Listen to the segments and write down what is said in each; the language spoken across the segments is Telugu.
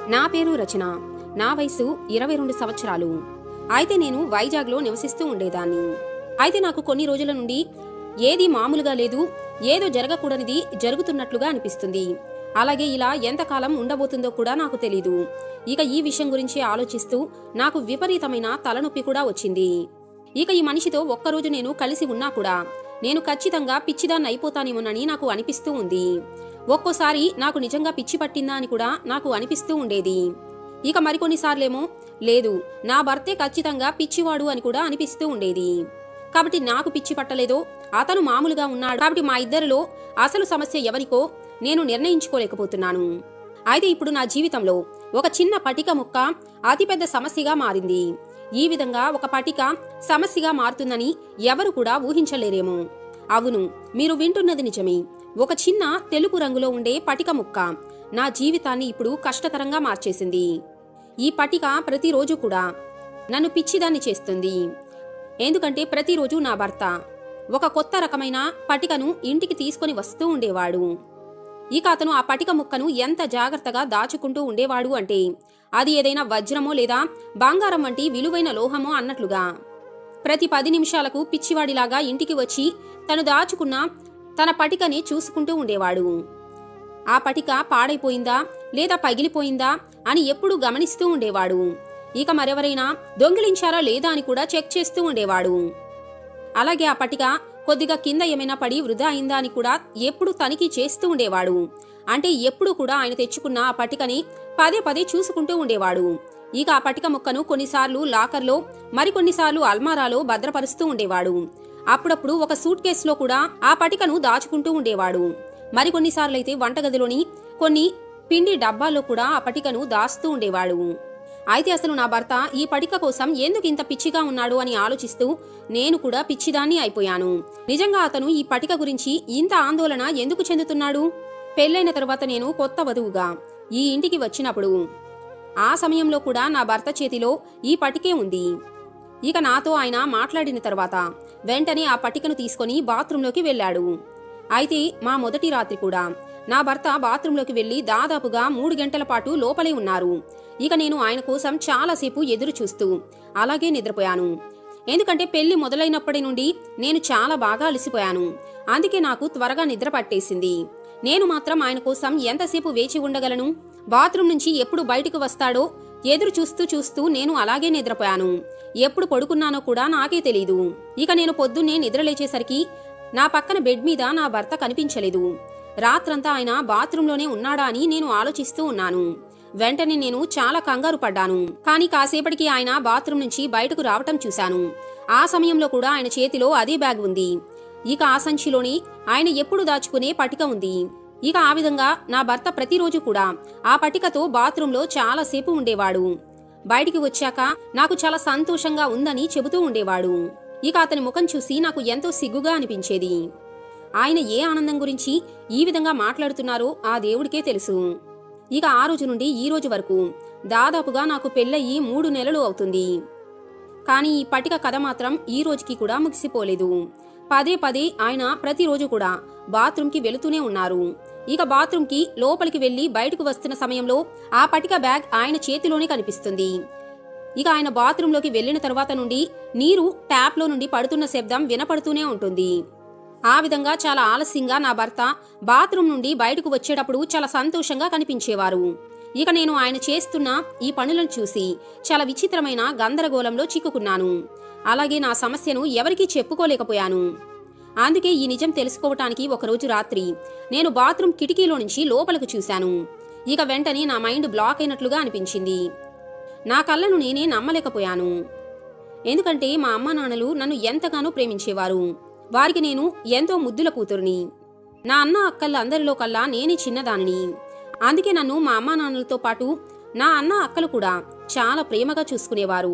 నా పేరు రచన నా వయసు ఇరవై రెండు సంవత్సరాలు అయితే నేను వైజాగ్లో నివసిస్తూ ఉండేదాన్ని అయితే నాకు కొన్ని రోజుల నుండి ఏది మామూలుగా లేదు ఏదో జరగకూడనిది జరుగుతున్నట్లుగా అనిపిస్తుంది అలాగే ఇలా ఎంతకాలం ఉండబోతుందో కూడా నాకు తెలీదు ఇక ఈ విషయం గురించి ఆలోచిస్తూ నాకు విపరీతమైన తలనొప్పి కూడా వచ్చింది ఇక ఈ మనిషితో ఒక్కరోజు నేను కలిసి ఉన్నా కూడా నేను ఖచ్చితంగా పిచ్చిదాన్ని అయిపోతానేమోనని నాకు అనిపిస్తూ ఉంది ఒక్కోసారి నాకు నిజంగా పిచ్చి పట్టిందా అని కూడా నాకు అనిపిస్తూ ఉండేది ఇక మరికొన్నిసార్లేమో లేదు నా భర్తే ఖచ్చితంగా పిచ్చివాడు అని కూడా అనిపిస్తూ ఉండేది కాబట్టి నాకు పిచ్చి పట్టలేదో అతను మామూలుగా ఉన్నాడు కాబట్టి మా ఇద్దరిలో అసలు సమస్య ఎవరికో నేను నిర్ణయించుకోలేకపోతున్నాను అయితే ఇప్పుడు నా జీవితంలో ఒక చిన్న పటిక ముక్క అతిపెద్ద సమస్యగా మారింది ఈ విధంగా ఒక పటిక సమస్యగా మారుతుందని ఎవరు కూడా ఊహించలేరేమో అవును మీరు వింటున్నది నిజమే ఒక చిన్న తెలుపు రంగులో ఉండే పటిక ముక్క నా జీవితాన్ని ఇప్పుడు కష్టతరంగా మార్చేసింది ఈ పటిక ప్రతిరోజు కూడా నన్ను పిచ్చిదాన్ని చేస్తుంది ఎందుకంటే ప్రతిరోజు నా భర్త ఒక కొత్త రకమైన పటికను ఇంటికి తీసుకొని వస్తూ ఉండేవాడు ఇక అతను ఆ పటిక ముక్కను ఎంత జాగ్రత్తగా దాచుకుంటూ ఉండేవాడు అంటే అది ఏదైనా వజ్రమో లేదా బంగారం వంటి విలువైన లోహమో అన్నట్లుగా ప్రతి పది నిమిషాలకు పిచ్చివాడిలాగా ఇంటికి వచ్చి తను దాచుకున్న తన పటికని చూసుకుంటూ ఉండేవాడు ఆ పటిక పాడైపోయిందా లేదా పగిలిపోయిందా అని ఎప్పుడూ గమనిస్తూ ఉండేవాడు ఇక మరెవరైనా దొంగిలించారా లేదా అని కూడా చెక్ చేస్తూ ఉండేవాడు అలాగే ఆ పటిక కొద్దిగా కింద ఏమైనా పడి వృధా అయిందా అని కూడా ఎప్పుడు తనిఖీ చేస్తూ ఉండేవాడు అంటే ఎప్పుడు కూడా ఆయన తెచ్చుకున్న ఆ పటికని పదే పదే చూసుకుంటూ ఉండేవాడు ఇక ఆ పటిక ముక్కను కొన్నిసార్లు లాకర్లో మరికొన్నిసార్లు అల్మారాలో భద్రపరుస్తూ ఉండేవాడు అప్పుడప్పుడు ఒక సూట్ కేసులో కూడా ఆ పటికను దాచుకుంటూ ఉండేవాడు మరికొన్నిసార్లైతే వంటగదిలోని కొన్ని పిండి డబ్బాల్లో కూడా ఆ పటికను దాస్తూ ఉండేవాడు అయితే అసలు నా భర్త ఈ పటిక కోసం ఎందుకు ఇంత పిచ్చిగా ఉన్నాడు అని ఆలోచిస్తూ నేను కూడా పిచ్చిదాన్ని అయిపోయాను నిజంగా అతను ఈ పటిక గురించి ఇంత ఆందోళన ఎందుకు చెందుతున్నాడు పెళ్ళైన తరువాత నేను కొత్త వధువుగా ఈ ఇంటికి వచ్చినప్పుడు ఆ సమయంలో కూడా నా భర్త చేతిలో ఈ పటికే ఉంది ఇక నాతో ఆయన మాట్లాడిన తర్వాత వెంటనే ఆ పటికను తీసుకొని బాత్రూంలోకి వెళ్ళాడు అయితే మా మొదటి రాత్రి కూడా నా భర్త బాత్రూంలోకి వెళ్లి దాదాపుగా మూడు గంటల పాటు లోపలే ఉన్నారు ఇక నేను ఆయన కోసం చాలాసేపు ఎదురు చూస్తూ అలాగే నిద్రపోయాను ఎందుకంటే పెళ్లి మొదలైనప్పటి నుండి నేను చాలా బాగా అలసిపోయాను అందుకే నాకు త్వరగా నిద్ర పట్టేసింది నేను మాత్రం ఆయన కోసం ఎంతసేపు వేచి ఉండగలను బాత్రూం నుంచి ఎప్పుడు బయటకు వస్తాడో ఎదురు చూస్తూ చూస్తూ నేను అలాగే నిద్రపోయాను ఎప్పుడు పడుకున్నానో కూడా నాకే తెలీదు ఇక నేను పొద్దున్నే నిద్రలేచేసరికి నా పక్కన బెడ్ మీద నా భర్త కనిపించలేదు రాత్రంతా ఆయన బాత్రూంలోనే ఉన్నాడా అని నేను ఆలోచిస్తూ ఉన్నాను వెంటనే నేను చాలా కంగారు పడ్డాను కానీ కాసేపటికి ఆయన బాత్రూం నుంచి బయటకు రావటం చూశాను ఆ సమయంలో కూడా ఆయన చేతిలో అదే బ్యాగ్ ఉంది ఇక ఆ సంచిలోని ఆయన ఎప్పుడు దాచుకునే పటిక ఉంది ఇక ఆ విధంగా నా భర్త ప్రతిరోజు కూడా ఆ పటికతో బాత్రూంలో చాలాసేపు ఉండేవాడు బయటికి వచ్చాక నాకు చాలా సంతోషంగా ఉందని చెబుతూ ఉండేవాడు ఇక అతని ముఖం చూసి నాకు ఎంతో సిగ్గుగా అనిపించేది ఆయన ఏ ఆనందం గురించి ఈ విధంగా మాట్లాడుతున్నారో ఆ దేవుడికే తెలుసు ఇక ఆ రోజు నుండి ఈ రోజు వరకు దాదాపుగా నాకు పెళ్ళయి మూడు నెలలు అవుతుంది కానీ ఈ పటిక కథ మాత్రం ఈ రోజుకి కూడా ముగిసిపోలేదు పదే పదే ఆయన ప్రతిరోజు కూడా బాత్రూంకి వెళుతూనే ఉన్నారు ఇక బాత్రూంకి లోపలికి వెళ్లి బయటకు వస్తున్న సమయంలో ఆ పటిక బ్యాగ్ ఆయన చేతిలోనే కనిపిస్తుంది ఇక ఆయన బాత్రూంలోకి వెళ్లిన తర్వాత నుండి నీరు ట్యాప్లో నుండి పడుతున్న శబ్దం వినపడుతూనే ఉంటుంది ఆ విధంగా చాలా ఆలస్యంగా నా భర్త బాత్రూం నుండి బయటకు వచ్చేటప్పుడు చాలా సంతోషంగా కనిపించేవారు ఇక నేను ఆయన చేస్తున్న ఈ పనులను చూసి చాలా విచిత్రమైన గందరగోళంలో చిక్కుకున్నాను అలాగే నా సమస్యను ఎవరికీ చెప్పుకోలేకపోయాను అందుకే ఈ నిజం తెలుసుకోవటానికి ఒకరోజు రాత్రి నేను బాత్రూం కిటికీలో నుంచి లోపలకు చూశాను ఇక వెంటనే నా మైండ్ బ్లాక్ అయినట్లుగా అనిపించింది నా కళ్ళను నేనే నమ్మలేకపోయాను ఎందుకంటే మా అమ్మ నాన్నలు నన్ను ఎంతగానో ప్రేమించేవారు వారికి నేను ఎంతో ముద్దుల కూతురుని నా అన్న అక్కళ్ళ అందరిలో కల్లా నేనే చిన్నదానిని అందుకే నన్ను మా అమ్మా నాన్నలతో పాటు నా అన్న అక్కలు కూడా చాలా ప్రేమగా చూసుకునేవారు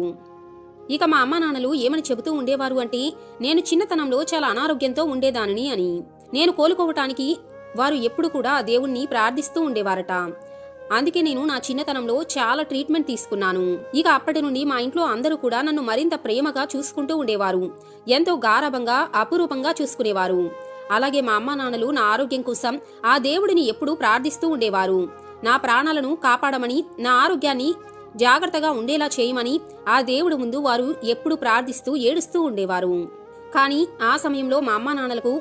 ఇక మా అమ్మా నాన్నలు ఏమని చెబుతూ ఉండేవారు అంటే నేను చిన్నతనంలో చాలా అనారోగ్యంతో ఉండేదానిని అని నేను కోలుకోవటానికి వారు ఎప్పుడు కూడా ఆ దేవుణ్ణి ప్రార్థిస్తూ ఉండేవారట అందుకే నేను నా చిన్నతనంలో చాలా ట్రీట్మెంట్ తీసుకున్నాను ఇక అప్పటి నుండి మా ఇంట్లో అందరూ కూడా నన్ను మరింత ప్రేమగా చూసుకుంటూ ఉండేవారు ఎంతో గారభంగా అపురూపంగా చూసుకునేవారు అలాగే మా అమ్మ నాన్నలు నా ఆరోగ్యం కోసం ఆ దేవుడిని ఎప్పుడూ ప్రార్థిస్తూ ఉండేవారు నా ప్రాణాలను కాపాడమని నా ఆరోగ్యాన్ని జాగ్రత్తగా ఉండేలా చేయమని ఆ దేవుడు ముందు వారు ఎప్పుడు ప్రార్థిస్తూ ఏడుస్తూ ఉండేవారు కానీ ఆ సమయంలో మా అమ్మా నాన్నలకు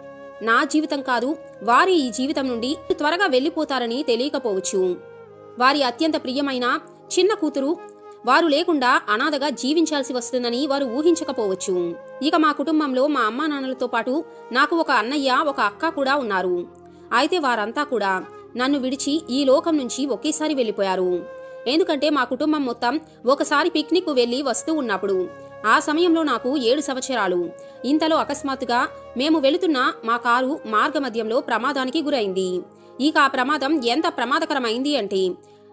నా జీవితం కాదు వారి ఈ జీవితం నుండి త్వరగా వెళ్ళిపోతారని తెలియకపోవచ్చు వారి అత్యంత ప్రియమైన చిన్న కూతురు వారు లేకుండా అనాథగా జీవించాల్సి వస్తుందని వారు ఊహించకపోవచ్చు ఇక మా కుటుంబంలో మా అమ్మా నాన్నలతో పాటు నాకు ఒక అన్నయ్య ఒక అక్క కూడా ఉన్నారు అయితే వారంతా కూడా నన్ను విడిచి ఈ లోకం నుంచి ఒకేసారి వెళ్ళిపోయారు ఎందుకంటే మా కుటుంబం మొత్తం ఒకసారి పిక్నిక్ వెళ్లి వస్తూ ఉన్నప్పుడు ఆ సమయంలో నాకు ఏడు సంవత్సరాలు ఇంతలో అకస్మాత్తుగా మేము వెళుతున్న మా కారు మార్గమధ్యంలో ప్రమాదానికి గురైంది ఇక ఆ ప్రమాదం ఎంత ప్రమాదకరమైంది అంటే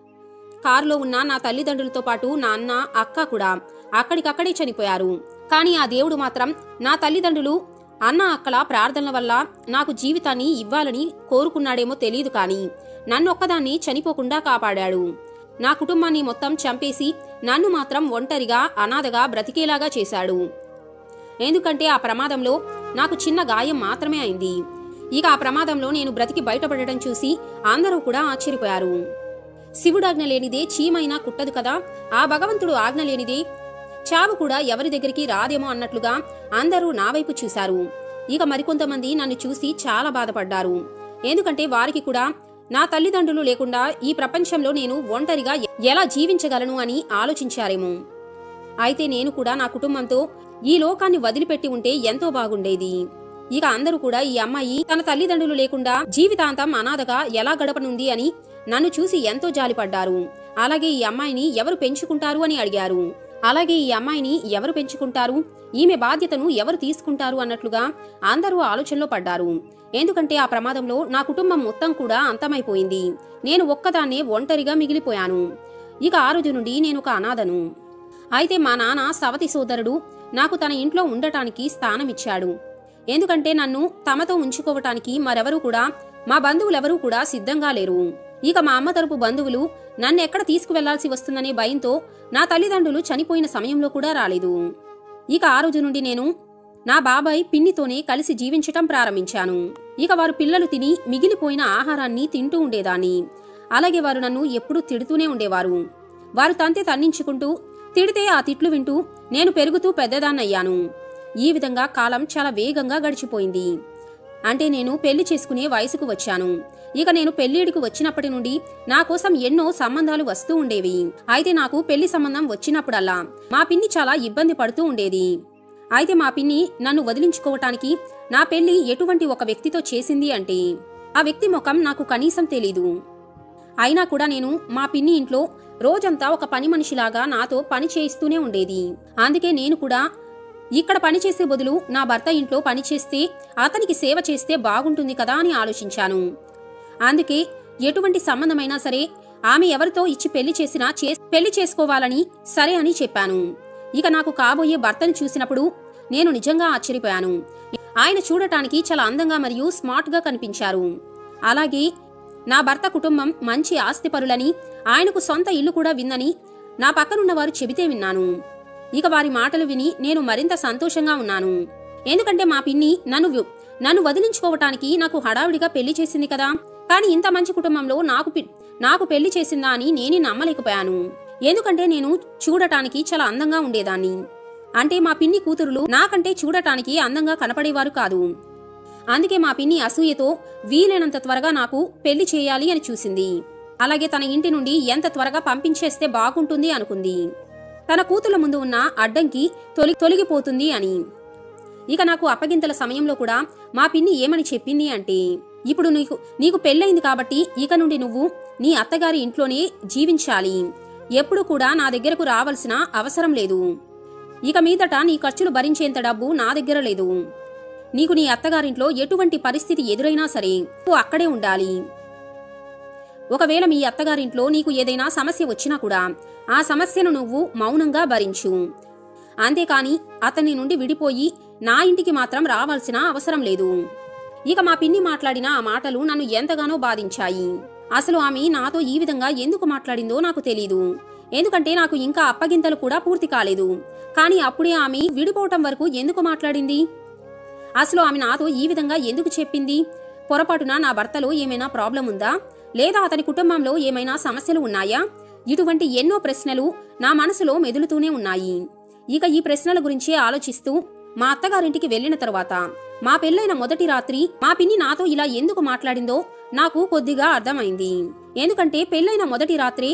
కారులో ఉన్న నా తల్లిదండ్రులతో పాటు నా అన్న అక్క కూడా అక్కడికక్కడే చనిపోయారు కానీ ఆ దేవుడు మాత్రం నా తల్లిదండ్రులు అన్న అక్కల ప్రార్థనల వల్ల నాకు జీవితాన్ని ఇవ్వాలని కోరుకున్నాడేమో తెలియదు కానీ నన్నొక్కదాన్ని చనిపోకుండా కాపాడాడు నా కుటుంబాన్ని మొత్తం చంపేసి నన్ను మాత్రం ఒంటరిగా అనాథగా బ్రతికేలాగా చేశాడు ఎందుకంటే ఆ ప్రమాదంలో నాకు చిన్న గాయం మాత్రమే అయింది ఇక ఆ ప్రమాదంలో నేను బ్రతికి బయటపడటం చూసి అందరూ కూడా ఆశ్చర్యపోయారు శివుడాజ్ఞ లేనిదే చీమైనా కుట్టదు కదా ఆ భగవంతుడు ఆజ్ఞ లేనిదే చావు కూడా ఎవరి దగ్గరికి రాదేమో అన్నట్లుగా అందరూ నా వైపు చూశారు ఇక మరికొంతమంది నన్ను చూసి చాలా బాధపడ్డారు ఎందుకంటే వారికి కూడా నా తల్లిదండ్రులు లేకుండా ఈ ప్రపంచంలో నేను ఒంటరిగా ఎలా జీవించగలను అని ఆలోచించారేమో అయితే నేను కూడా నా కుటుంబంతో ఈ లోకాన్ని వదిలిపెట్టి ఉంటే ఎంతో బాగుండేది ఇక అందరూ కూడా ఈ అమ్మాయి తన తల్లిదండ్రులు లేకుండా జీవితాంతం అనాథగా ఎలా గడపనుంది అని నన్ను చూసి ఎంతో జాలిపడ్డారు అలాగే ఈ అమ్మాయిని ఎవరు పెంచుకుంటారు అని అడిగారు అలాగే ఈ అమ్మాయిని ఎవరు పెంచుకుంటారు ఈమె బాధ్యతను ఎవరు తీసుకుంటారు అన్నట్లుగా అందరూ ఆలోచనలో పడ్డారు ఎందుకంటే ఆ ప్రమాదంలో నా కుటుంబం మొత్తం కూడా అంతమైపోయింది నేను ఒక్కదాన్నే ఒంటరిగా మిగిలిపోయాను ఇక ఆ రోజు నుండి నేను ఒక అనాథను అయితే మా నాన్న సవతి సోదరుడు నాకు తన ఇంట్లో ఉండటానికి స్థానమిచ్చాడు ఎందుకంటే నన్ను తమతో ఉంచుకోవటానికి మరెవరూ కూడా మా బంధువులెవరూ కూడా సిద్ధంగా లేరు ఇక మా అమ్మ తరపు బంధువులు నన్ను ఎక్కడ తీసుకువెళ్లాల్సి వస్తుందనే భయంతో నా తల్లిదండ్రులు చనిపోయిన సమయంలో కూడా రాలేదు ఇక ఆ రోజు నుండి నేను నా బాబాయ్ పిన్నితోనే కలిసి జీవించటం ప్రారంభించాను ఇక వారు పిల్లలు తిని మిగిలిపోయిన ఆహారాన్ని తింటూ ఉండేదాన్ని అలాగే వారు నన్ను ఎప్పుడూ తిడుతూనే ఉండేవారు వారు తంతే తన్నించుకుంటూ తిడితే ఆ తిట్లు వింటూ నేను పెరుగుతూ పెద్దదాన్నయ్యాను ఈ విధంగా కాలం చాలా వేగంగా గడిచిపోయింది అంటే నేను పెళ్లి చేసుకునే వయసుకు వచ్చాను ఇక నేను పెళ్లిడికి వచ్చినప్పటి నుండి నా కోసం ఎన్నో సంబంధాలు వస్తూ ఉండేవి అయితే నాకు పెళ్లి సంబంధం వచ్చినప్పుడల్లా మా పిన్ని చాలా ఇబ్బంది పడుతూ ఉండేది అయితే మా పిన్ని నన్ను వదిలించుకోవటానికి నా పెళ్లి ఎటువంటి ఒక వ్యక్తితో చేసింది అంటే ఆ వ్యక్తి ముఖం నాకు కనీసం తెలీదు అయినా కూడా నేను మా పిన్ని ఇంట్లో రోజంతా ఒక పని మనిషిలాగా నాతో పని చేయిస్తూనే ఉండేది అందుకే నేను కూడా ఇక్కడ పని చేసే బదులు నా భర్త ఇంట్లో పని చేస్తే అతనికి సేవ చేస్తే బాగుంటుంది కదా అని ఆలోచించాను అందుకే ఎటువంటి సంబంధమైనా సరే ఆమె ఎవరితో ఇచ్చి పెళ్లి చేసినా చే పెళ్లి చేసుకోవాలని సరే అని చెప్పాను ఇక నాకు కాబోయే భర్తను చూసినప్పుడు నేను నిజంగా ఆశ్చర్యపోయాను ఆయన చూడటానికి చాలా అందంగా మరియు స్మార్ట్ గా కనిపించారు అలాగే నా భర్త కుటుంబం మంచి ఆస్తిపరులని ఆయనకు సొంత ఇల్లు కూడా విందని నా పక్కనున్న వారు చెబితే విన్నాను ఇక వారి మాటలు విని నేను మరింత సంతోషంగా ఉన్నాను ఎందుకంటే మా పిన్ని నన్ను వి- నన్ను వదిలించుకోవటానికి నాకు హడావిడిగా పెళ్లి చేసింది కదా కానీ ఇంత మంచి కుటుంబంలో నాకు పి- నాకు పెళ్లి చేసిందా అని నేనే నమ్మలేకపోయాను ఎందుకంటే నేను చూడటానికి చాలా అందంగా ఉండేదాన్ని అంటే మా పిన్ని కూతురులు నాకంటే చూడటానికి అందంగా కనపడేవారు కాదు అందుకే మా పిన్ని అసూయతో వీలైనంత త్వరగా నాకు పెళ్లి చేయాలి అని చూసింది అలాగే తన ఇంటి నుండి ఎంత త్వరగా పంపించేస్తే బాగుంటుంది అనుకుంది తన కూతుల ముందు ఉన్న అడ్డంకి తొలి తొలగిపోతుంది అని ఇక నాకు అప్పగింతల సమయంలో కూడా మా పిన్ని ఏమని చెప్పింది అంటే ఇప్పుడు నీకు నీకు పెళ్ళయింది కాబట్టి ఇక నుండి నువ్వు నీ అత్తగారి ఇంట్లోనే జీవించాలి ఎప్పుడు కూడా నా దగ్గరకు రావాల్సిన అవసరం లేదు ఇక మీదట నీ ఖర్చులు భరించేంత డబ్బు నా దగ్గర లేదు నీకు నీ అత్తగారింట్లో ఎటువంటి పరిస్థితి ఎదురైనా సరే నువ్వు అక్కడే ఉండాలి ఒకవేళ మీ అత్తగారింట్లో నీకు ఏదైనా సమస్య వచ్చినా కూడా ఆ సమస్యను నువ్వు మౌనంగా భరించు అంతేకాని అతని నుండి విడిపోయి నా ఇంటికి మాత్రం రావాల్సిన అవసరం లేదు ఇక మా పిన్ని మాట్లాడిన ఆ మాటలు నన్ను ఎంతగానో బాధించాయి అసలు ఆమె నాతో ఈ విధంగా ఎందుకు మాట్లాడిందో నాకు తెలీదు ఎందుకంటే నాకు ఇంకా అప్పగింతలు కూడా పూర్తి కాలేదు కానీ అప్పుడే ఆమె విడిపోవటం వరకు ఎందుకు మాట్లాడింది అసలు ఆమె నాతో ఈ విధంగా ఎందుకు చెప్పింది పొరపాటున నా భర్తలో ఏమైనా ప్రాబ్లం ఉందా లేదా అతని కుటుంబంలో ఏమైనా సమస్యలు ఉన్నాయా ఇటువంటి ఎన్నో ప్రశ్నలు నా మనసులో మెదులుతూనే ఉన్నాయి ఇక ఈ ప్రశ్నల గురించి ఆలోచిస్తూ మా అత్తగారింటికి వెళ్ళిన తరువాత మా పెళ్ళైన మొదటి రాత్రి మా పిన్ని నాతో ఇలా ఎందుకు మాట్లాడిందో నాకు కొద్దిగా అర్థమైంది ఎందుకంటే పెళ్ళైన మొదటి రాత్రి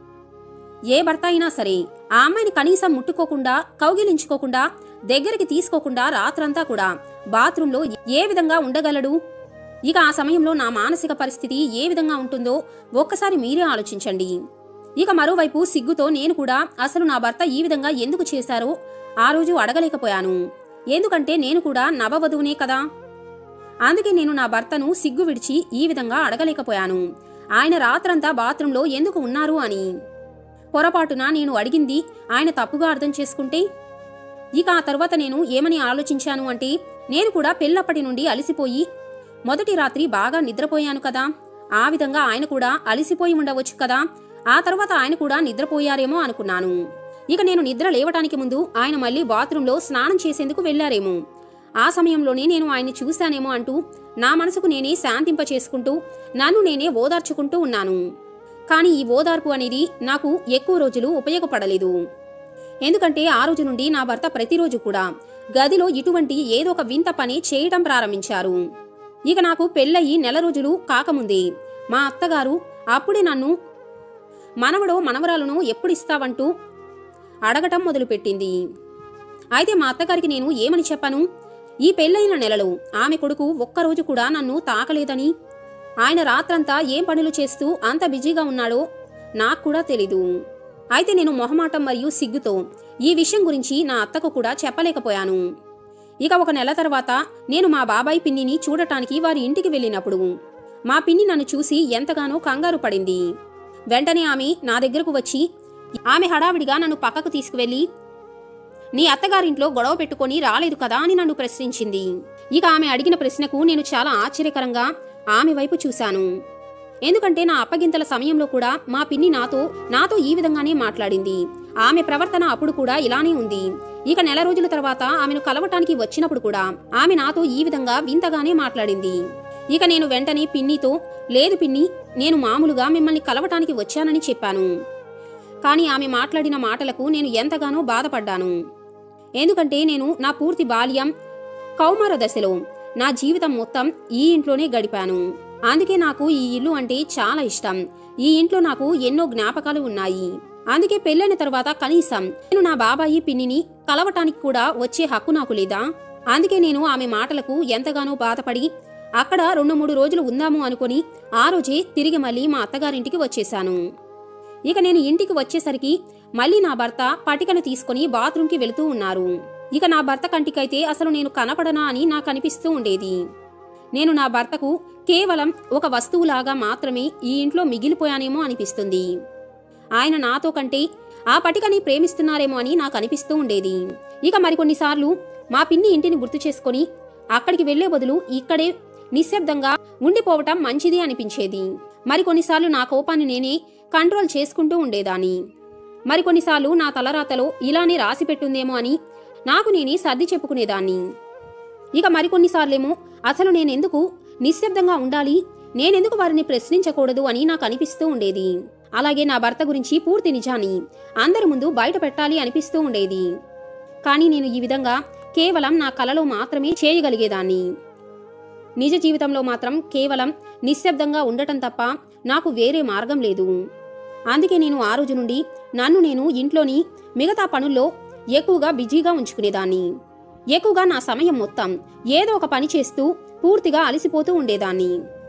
ఏ భర్త అయినా సరే ఆ అమ్మాయిని కనీసం ముట్టుకోకుండా కౌగిలించుకోకుండా దగ్గరికి తీసుకోకుండా రాత్రంతా కూడా బాత్రూంలో ఏ విధంగా ఉండగలడు ఇక ఆ సమయంలో నా మానసిక పరిస్థితి ఏ విధంగా ఉంటుందో ఒక్కసారి మీరే ఆలోచించండి ఇక మరోవైపు సిగ్గుతో నేను కూడా అసలు నా భర్త ఈ విధంగా ఎందుకు చేశారో ఆ రోజు అడగలేకపోయాను ఎందుకంటే నేను కూడా నవవధువునే కదా అందుకే నేను నా భర్తను సిగ్గు విడిచి ఈ విధంగా అడగలేకపోయాను ఆయన రాత్రంతా బాత్రూంలో ఎందుకు ఉన్నారు అని పొరపాటున నేను అడిగింది ఆయన తప్పుగా అర్థం చేసుకుంటే ఇక ఆ తర్వాత నేను ఏమని ఆలోచించాను అంటే నేను కూడా పెళ్ళప్పటి నుండి అలసిపోయి మొదటి రాత్రి బాగా నిద్రపోయాను కదా ఆ విధంగా ఆయన కూడా అలసిపోయి ఉండవచ్చు కదా ఆ తర్వాత ఆయన కూడా నిద్రపోయారేమో అనుకున్నాను ఇక నేను నిద్ర లేవటానికి ముందు ఆయన మళ్ళీ బాత్రూంలో స్నానం చేసేందుకు వెళ్లారేమో ఆ సమయంలోనే నేను ఆయన్ని చూశానేమో అంటూ నా మనసుకు నేనే శాంతింప చేసుకుంటూ నన్ను నేనే ఓదార్చుకుంటూ ఉన్నాను కానీ ఈ ఓదార్పు అనేది నాకు ఎక్కువ రోజులు ఉపయోగపడలేదు ఎందుకంటే ఆ రోజు నుండి నా భర్త ప్రతిరోజు కూడా గదిలో ఇటువంటి ఏదో ఒక వింత పని చేయటం ప్రారంభించారు ఇక నాకు పెళ్ళయి నెల రోజులు కాకముందే మా అత్తగారు అప్పుడే నన్ను మనవడో మనవరాలను ఎప్పుడిస్తావంటూ అడగటం మొదలుపెట్టింది అయితే మా అత్తగారికి నేను ఏమని చెప్పాను ఈ పెళ్ళైన నెలలో ఆమె కొడుకు ఒక్కరోజు కూడా నన్ను తాకలేదని ఆయన రాత్రంతా ఏం పనులు చేస్తూ అంత బిజీగా ఉన్నాడో నాకు కూడా తెలీదు అయితే నేను మొహమాటం మరియు సిగ్గుతో ఈ విషయం గురించి నా అత్తకు కూడా చెప్పలేకపోయాను ఇక ఒక నెల తర్వాత నేను మా బాబాయ్ పిన్నిని చూడటానికి వారి ఇంటికి వెళ్ళినప్పుడు మా పిన్ని నన్ను చూసి ఎంతగానో కంగారు పడింది వెంటనే ఆమె నా దగ్గరకు వచ్చి ఆమె హడావిడిగా నన్ను పక్కకు తీసుకువెళ్లి నీ అత్తగారింట్లో గొడవ పెట్టుకొని రాలేదు కదా అని నన్ను ప్రశ్నించింది ఇక ఆమె అడిగిన ప్రశ్నకు నేను చాలా ఆశ్చర్యకరంగా ఆమె వైపు చూశాను ఎందుకంటే నా అప్పగింతల సమయంలో కూడా మా పిన్ని నాతో నాతో ఈ విధంగానే మాట్లాడింది ఆమె ప్రవర్తన అప్పుడు కూడా ఇలానే ఉంది ఇక నెల రోజుల తర్వాత ఆమెను కలవటానికి వచ్చినప్పుడు కూడా ఆమె నాతో ఈ విధంగా వింతగానే మాట్లాడింది ఇక నేను వెంటనే పిన్నితో లేదు పిన్ని నేను మామూలుగా మిమ్మల్ని కలవటానికి వచ్చానని చెప్పాను కానీ ఆమె మాట్లాడిన మాటలకు నేను ఎంతగానో బాధపడ్డాను ఎందుకంటే నేను నా పూర్తి బాల్యం కౌమార దశలో నా జీవితం మొత్తం ఈ ఇంట్లోనే గడిపాను అందుకే నాకు ఈ ఇల్లు అంటే చాలా ఇష్టం ఈ ఇంట్లో నాకు ఎన్నో జ్ఞాపకాలు ఉన్నాయి అందుకే పెళ్ళైన తర్వాత కనీసం నేను నా బాబాయి పిన్నిని కలవటానికి కూడా వచ్చే హక్కు నాకు లేదా అందుకే నేను ఆమె మాటలకు ఎంతగానో బాధపడి అక్కడ రెండు మూడు రోజులు ఉందాము అనుకుని ఆ రోజే తిరిగి మళ్ళీ మా అత్తగారింటికి వచ్చేశాను ఇక నేను ఇంటికి వచ్చేసరికి మళ్ళీ నా భర్త పటికను తీసుకుని బాత్రూంకి వెళుతూ ఉన్నారు ఇక నా భర్త కంటికైతే అసలు నేను కనపడనా అని నాకు అనిపిస్తూ ఉండేది నేను నా భర్తకు కేవలం ఒక వస్తువులాగా మాత్రమే ఈ ఇంట్లో మిగిలిపోయానేమో అనిపిస్తుంది ఆయన నాతో కంటే ఆ పటికని ప్రేమిస్తున్నారేమో అని నాకు అనిపిస్తూ ఉండేది ఇక మరికొన్నిసార్లు మా పిన్ని ఇంటిని గుర్తు చేసుకొని అక్కడికి వెళ్లే బదులు ఇక్కడే నిశ్శబ్దంగా ఉండిపోవటం మంచిది అనిపించేది మరికొన్నిసార్లు నా కోపాన్ని నేనే కంట్రోల్ చేసుకుంటూ ఉండేదాన్ని మరికొన్నిసార్లు నా తలరాతలో ఇలానే రాసి పెట్టుందేమో అని నాకు నేనే సర్ది చెప్పుకునేదాన్ని ఇక మరికొన్నిసార్లేమో అసలు నేనెందుకు నిశ్శబ్దంగా ఉండాలి నేనెందుకు వారిని ప్రశ్నించకూడదు అని నాకు అనిపిస్తూ ఉండేది అలాగే నా భర్త గురించి పూర్తి నిజాన్ని అందరి ముందు బయట పెట్టాలి అనిపిస్తూ ఉండేది కానీ నేను ఈ విధంగా కేవలం నా కలలో మాత్రమే చేయగలిగేదాన్ని నిజ జీవితంలో మాత్రం కేవలం నిశ్శబ్దంగా ఉండటం తప్ప నాకు వేరే మార్గం లేదు అందుకే నేను ఆ రోజు నుండి నన్ను నేను ఇంట్లోని మిగతా పనుల్లో ఎక్కువగా బిజీగా ఉంచుకునేదాన్ని ఎక్కువగా నా సమయం మొత్తం ఏదో ఒక పని చేస్తూ పూర్తిగా అలసిపోతూ ఉండేదాన్ని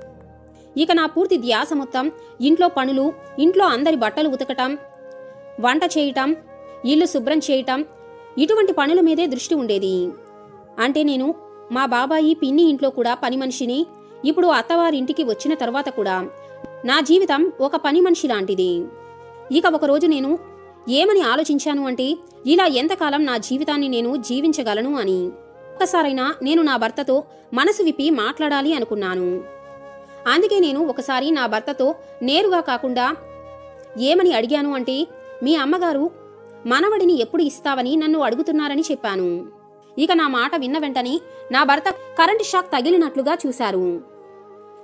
ఇక నా పూర్తి ధ్యాస మొత్తం ఇంట్లో పనులు ఇంట్లో అందరి బట్టలు ఉతకటం వంట చేయటం ఇల్లు శుభ్రం చేయటం ఇటువంటి పనుల మీదే దృష్టి ఉండేది అంటే నేను మా బాబాయి పిన్ని ఇంట్లో కూడా పని మనిషిని ఇప్పుడు అత్తవారింటికి వచ్చిన తర్వాత కూడా నా జీవితం ఒక పని మనిషి లాంటిది ఇక ఒకరోజు నేను ఏమని ఆలోచించాను అంటే ఇలా ఎంతకాలం నా జీవితాన్ని నేను జీవించగలను అని ఒక్కసారైనా నేను నా భర్తతో మనసు విప్పి మాట్లాడాలి అనుకున్నాను అందుకే నేను ఒకసారి నా భర్తతో నేరుగా కాకుండా ఏమని అడిగాను అంటే మీ అమ్మగారు మనవడిని ఎప్పుడు ఇస్తావని నన్ను అడుగుతున్నారని చెప్పాను ఇక నా మాట విన్న వెంటనే నా భర్త కరెంట్ షాక్ తగిలినట్లుగా చూశారు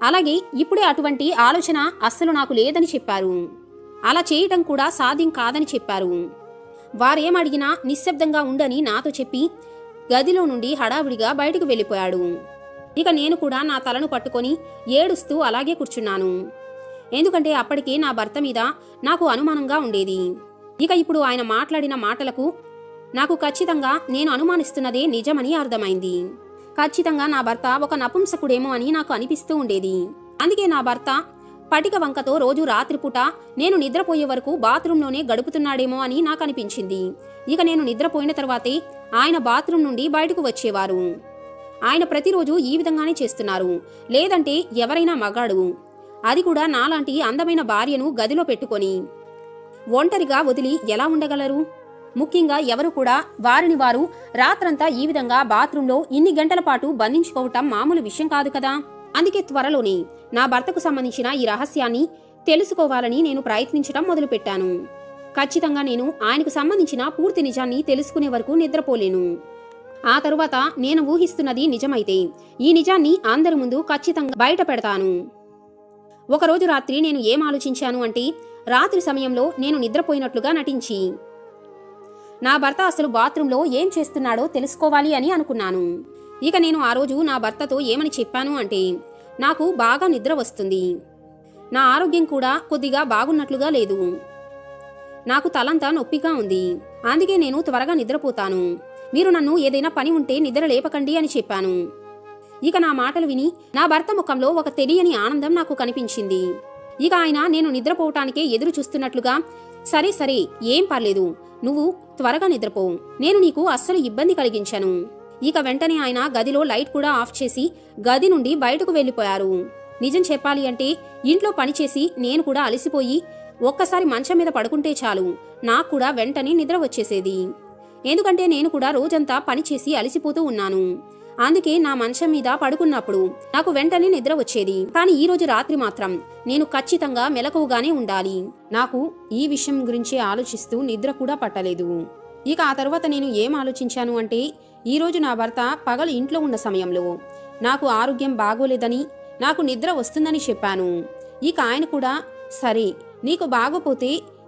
అలాగే ఇప్పుడే అటువంటి ఆలోచన అస్సలు నాకు లేదని చెప్పారు అలా చేయటం కూడా సాధ్యం కాదని చెప్పారు వారేమడిగినా నిశ్శబ్దంగా ఉండని నాతో చెప్పి గదిలో నుండి హడావిడిగా బయటకు వెళ్ళిపోయాడు ఇక నేను కూడా నా తలను పట్టుకొని ఏడుస్తూ అలాగే కూర్చున్నాను ఎందుకంటే అప్పటికే నా భర్త మీద నాకు అనుమానంగా ఉండేది ఇక ఇప్పుడు ఆయన మాట్లాడిన మాటలకు నాకు ఖచ్చితంగా నేను అనుమానిస్తున్నదే నిజమని అర్థమైంది ఖచ్చితంగా నా భర్త ఒక నపుంసకుడేమో అని నాకు అనిపిస్తూ ఉండేది అందుకే నా భర్త పటిక వంకతో రోజు రాత్రిపూట నేను నిద్రపోయే వరకు బాత్రూంలోనే గడుపుతున్నాడేమో అని నాకు అనిపించింది ఇక నేను నిద్రపోయిన తర్వాతే ఆయన బాత్రూం నుండి బయటకు వచ్చేవారు ఆయన ప్రతిరోజు ఈ విధంగానే చేస్తున్నారు లేదంటే ఎవరైనా మగాడు అది కూడా నాలాంటి అందమైన భార్యను గదిలో పెట్టుకొని ఒంటరిగా వదిలి ఎలా ఉండగలరు ముఖ్యంగా ఎవరు కూడా వారిని వారు రాత్రంతా ఈ విధంగా బాత్రూంలో ఇన్ని గంటల పాటు బంధించుకోవటం మామూలు విషయం కాదు కదా అందుకే త్వరలోనే నా భర్తకు సంబంధించిన ఈ రహస్యాన్ని తెలుసుకోవాలని నేను ప్రయత్నించడం మొదలుపెట్టాను ఖచ్చితంగా నేను ఆయనకు సంబంధించిన పూర్తి నిజాన్ని తెలుసుకునే వరకు నిద్రపోలేను ఆ తరువాత నేను ఊహిస్తున్నది నిజమైతే ఈ నిజాన్ని అందరి ముందు ఖచ్చితంగా బయట పెడతాను ఒకరోజు రాత్రి నేను ఏం ఆలోచించాను అంటే రాత్రి సమయంలో నేను నిద్రపోయినట్లుగా నటించి నా భర్త అసలు బాత్రూంలో ఏం చేస్తున్నాడో తెలుసుకోవాలి అని అనుకున్నాను ఇక నేను ఆ రోజు నా భర్తతో ఏమని చెప్పాను అంటే నాకు బాగా నిద్ర వస్తుంది నా ఆరోగ్యం కూడా కొద్దిగా బాగున్నట్లుగా లేదు నాకు తలంతా నొప్పిగా ఉంది అందుకే నేను త్వరగా నిద్రపోతాను మీరు నన్ను ఏదైనా పని ఉంటే నిద్ర లేపకండి అని చెప్పాను ఇక నా మాటలు విని నా భర్త ముఖంలో ఒక తెలియని ఆనందం నాకు కనిపించింది ఇక ఆయన నేను నిద్రపోవటానికే ఎదురు చూస్తున్నట్లుగా సరే సరే ఏం పర్లేదు నువ్వు త్వరగా నిద్రపో నేను నీకు అస్సలు ఇబ్బంది కలిగించను ఇక వెంటనే ఆయన గదిలో లైట్ కూడా ఆఫ్ చేసి గది నుండి బయటకు వెళ్లిపోయారు నిజం చెప్పాలి అంటే ఇంట్లో పనిచేసి నేను కూడా అలసిపోయి ఒక్కసారి మంచం మీద పడుకుంటే చాలు నాకు కూడా వెంటనే నిద్ర వచ్చేసేది ఎందుకంటే నేను కూడా రోజంతా పనిచేసి అలసిపోతూ ఉన్నాను అందుకే నా మంచం మీద పడుకున్నప్పుడు నాకు వెంటనే నిద్ర వచ్చేది కానీ ఈ రోజు రాత్రి మాత్రం నేను ఖచ్చితంగా మెలకువగానే ఉండాలి నాకు ఈ విషయం గురించి ఆలోచిస్తూ నిద్ర కూడా పట్టలేదు ఇక ఆ తర్వాత నేను ఏం ఆలోచించాను అంటే ఈ రోజు నా భర్త పగలు ఇంట్లో ఉన్న సమయంలో నాకు ఆరోగ్యం బాగోలేదని నాకు నిద్ర వస్తుందని చెప్పాను ఇక ఆయన కూడా సరే నీకు బాగోపోతే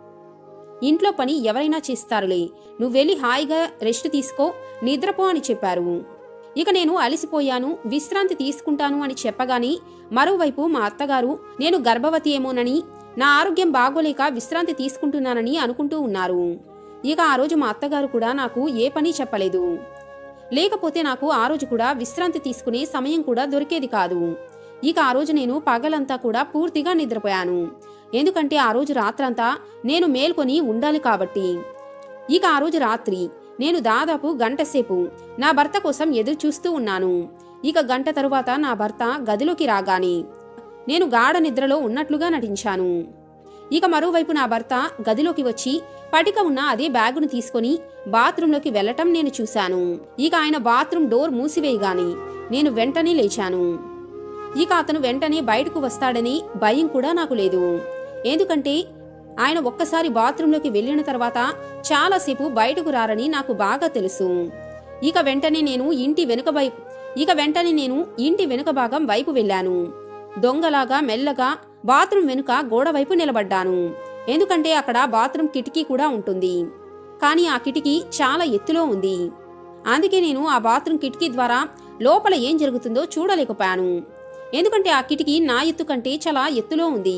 ఇంట్లో పని ఎవరైనా చేస్తారులే నువ్వెళ్ళి హాయిగా రెస్ట్ తీసుకో నిద్రపో అని చెప్పారు ఇక నేను అలసిపోయాను విశ్రాంతి తీసుకుంటాను అని చెప్పగానే మరోవైపు మా అత్తగారు నేను గర్భవతి ఏమోనని నా ఆరోగ్యం బాగోలేక విశ్రాంతి తీసుకుంటున్నానని అనుకుంటూ ఉన్నారు ఇక ఆ రోజు మా అత్తగారు కూడా నాకు ఏ పని చెప్పలేదు లేకపోతే నాకు ఆ రోజు కూడా విశ్రాంతి తీసుకునే సమయం కూడా దొరికేది కాదు ఇక ఆ రోజు నేను పగలంతా కూడా పూర్తిగా నిద్రపోయాను ఎందుకంటే ఆ రోజు రాత్రంతా నేను మేల్కొని ఉండాలి కాబట్టి ఇక ఆ రోజు రాత్రి నేను దాదాపు గంట సేపు నా భర్త కోసం ఎదురు చూస్తూ ఉన్నాను ఇక గంట తరువాత నా భర్త గదిలోకి రాగానే నేను గాఢ నిద్రలో ఉన్నట్లుగా నటించాను ఇక మరోవైపు నా భర్త గదిలోకి వచ్చి పటిక ఉన్న అదే బ్యాగును తీసుకొని బాత్రూంలోకి వెళ్లటం నేను చూశాను ఇక ఆయన బాత్రూం డోర్ మూసివేయగానే నేను వెంటనే లేచాను ఇక అతను వెంటనే బయటకు వస్తాడని భయం కూడా నాకు లేదు ఎందుకంటే ఆయన ఒక్కసారి బాత్రూంలోకి వెళ్ళిన తర్వాత చాలాసేపు బయటకు రారని నాకు బాగా తెలుసు ఇక వెంటనే నేను ఇంటి వెనుక వైపు ఇక వెంటనే నేను ఇంటి వెనుక భాగం వైపు వెళ్ళాను దొంగలాగా మెల్లగా బాత్రూం వెనుక గోడ వైపు నిలబడ్డాను ఎందుకంటే అక్కడ బాత్రూం కిటికీ కూడా ఉంటుంది కానీ ఆ కిటికీ చాలా ఎత్తులో ఉంది అందుకే నేను ఆ బాత్రూం కిటికీ ద్వారా లోపల ఏం జరుగుతుందో చూడలేకపోయాను ఎందుకంటే ఆ కిటికీ నా ఎత్తు కంటే చాలా ఎత్తులో ఉంది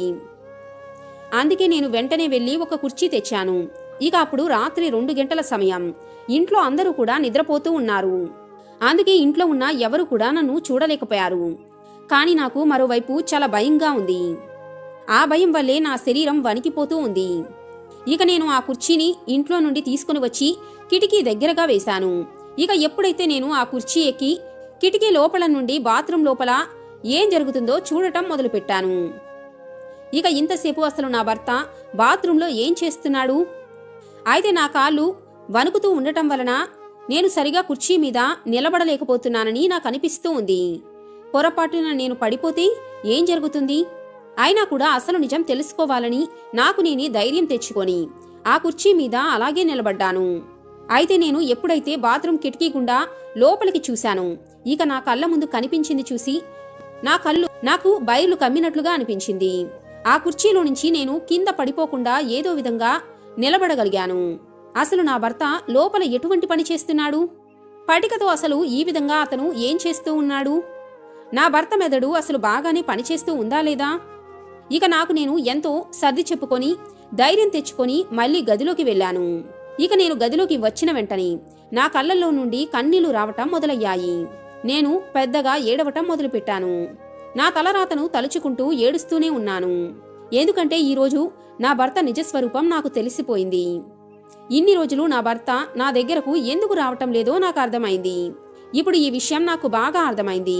అందుకే నేను వెంటనే వెళ్లి ఒక కుర్చీ తెచ్చాను ఇక అప్పుడు రాత్రి రెండు గంటల సమయం ఇంట్లో అందరూ కూడా నిద్రపోతూ ఉన్నారు అందుకే ఇంట్లో ఉన్న ఎవరు కూడా నన్ను చూడలేకపోయారు కానీ నాకు మరోవైపు చాలా భయంగా ఉంది ఆ భయం వల్లే నా శరీరం వణికిపోతూ ఉంది ఇక నేను ఆ కుర్చీని ఇంట్లో నుండి తీసుకుని వచ్చి కిటికీ దగ్గరగా వేశాను ఇక ఎప్పుడైతే నేను ఆ కుర్చీ ఎక్కి కిటికీ లోపల నుండి బాత్రూం లోపల ఏం జరుగుతుందో చూడటం మొదలుపెట్టాను ఇక ఇంతసేపు అసలు నా భర్త బాత్రూంలో ఏం చేస్తున్నాడు అయితే నా కాళ్ళు వణుకుతూ ఉండటం వలన నేను సరిగా కుర్చీ మీద నిలబడలేకపోతున్నానని నాకు అనిపిస్తూ ఉంది పొరపాటున నేను పడిపోతే ఏం జరుగుతుంది అయినా కూడా అసలు నిజం తెలుసుకోవాలని నాకు నేనే ధైర్యం తెచ్చుకొని ఆ కుర్చీ మీద అలాగే నిలబడ్డాను అయితే నేను ఎప్పుడైతే బాత్రూం కిటికీ గుండా లోపలికి చూశాను ఇక నా కళ్ళ ముందు కనిపించింది చూసి నా కళ్ళు నాకు బయలు కమ్మినట్లుగా అనిపించింది ఆ కుర్చీలో నుంచి నేను కింద పడిపోకుండా ఏదో విధంగా నిలబడగలిగాను అసలు నా భర్త లోపల ఎటువంటి పని చేస్తున్నాడు పటికతో అసలు ఈ విధంగా అతను ఏం చేస్తూ ఉన్నాడు నా భర్త మెదడు అసలు బాగానే పనిచేస్తూ ఉందా లేదా ఇక నాకు నేను ఎంతో సర్ది చెప్పుకొని ధైర్యం తెచ్చుకొని మళ్ళీ గదిలోకి వెళ్ళాను ఇక నేను గదిలోకి వచ్చిన వెంటనే నా కళ్ళల్లో నుండి కన్నీళ్లు రావటం మొదలయ్యాయి నేను పెద్దగా ఏడవటం మొదలుపెట్టాను నా తలరాతను తలుచుకుంటూ ఏడుస్తూనే ఉన్నాను ఎందుకంటే ఈరోజు నా భర్త నిజస్వరూపం నాకు తెలిసిపోయింది ఇన్ని రోజులు నా భర్త నా దగ్గరకు ఎందుకు రావటం లేదో నాకు అర్థమైంది ఇప్పుడు ఈ విషయం నాకు బాగా అర్థమైంది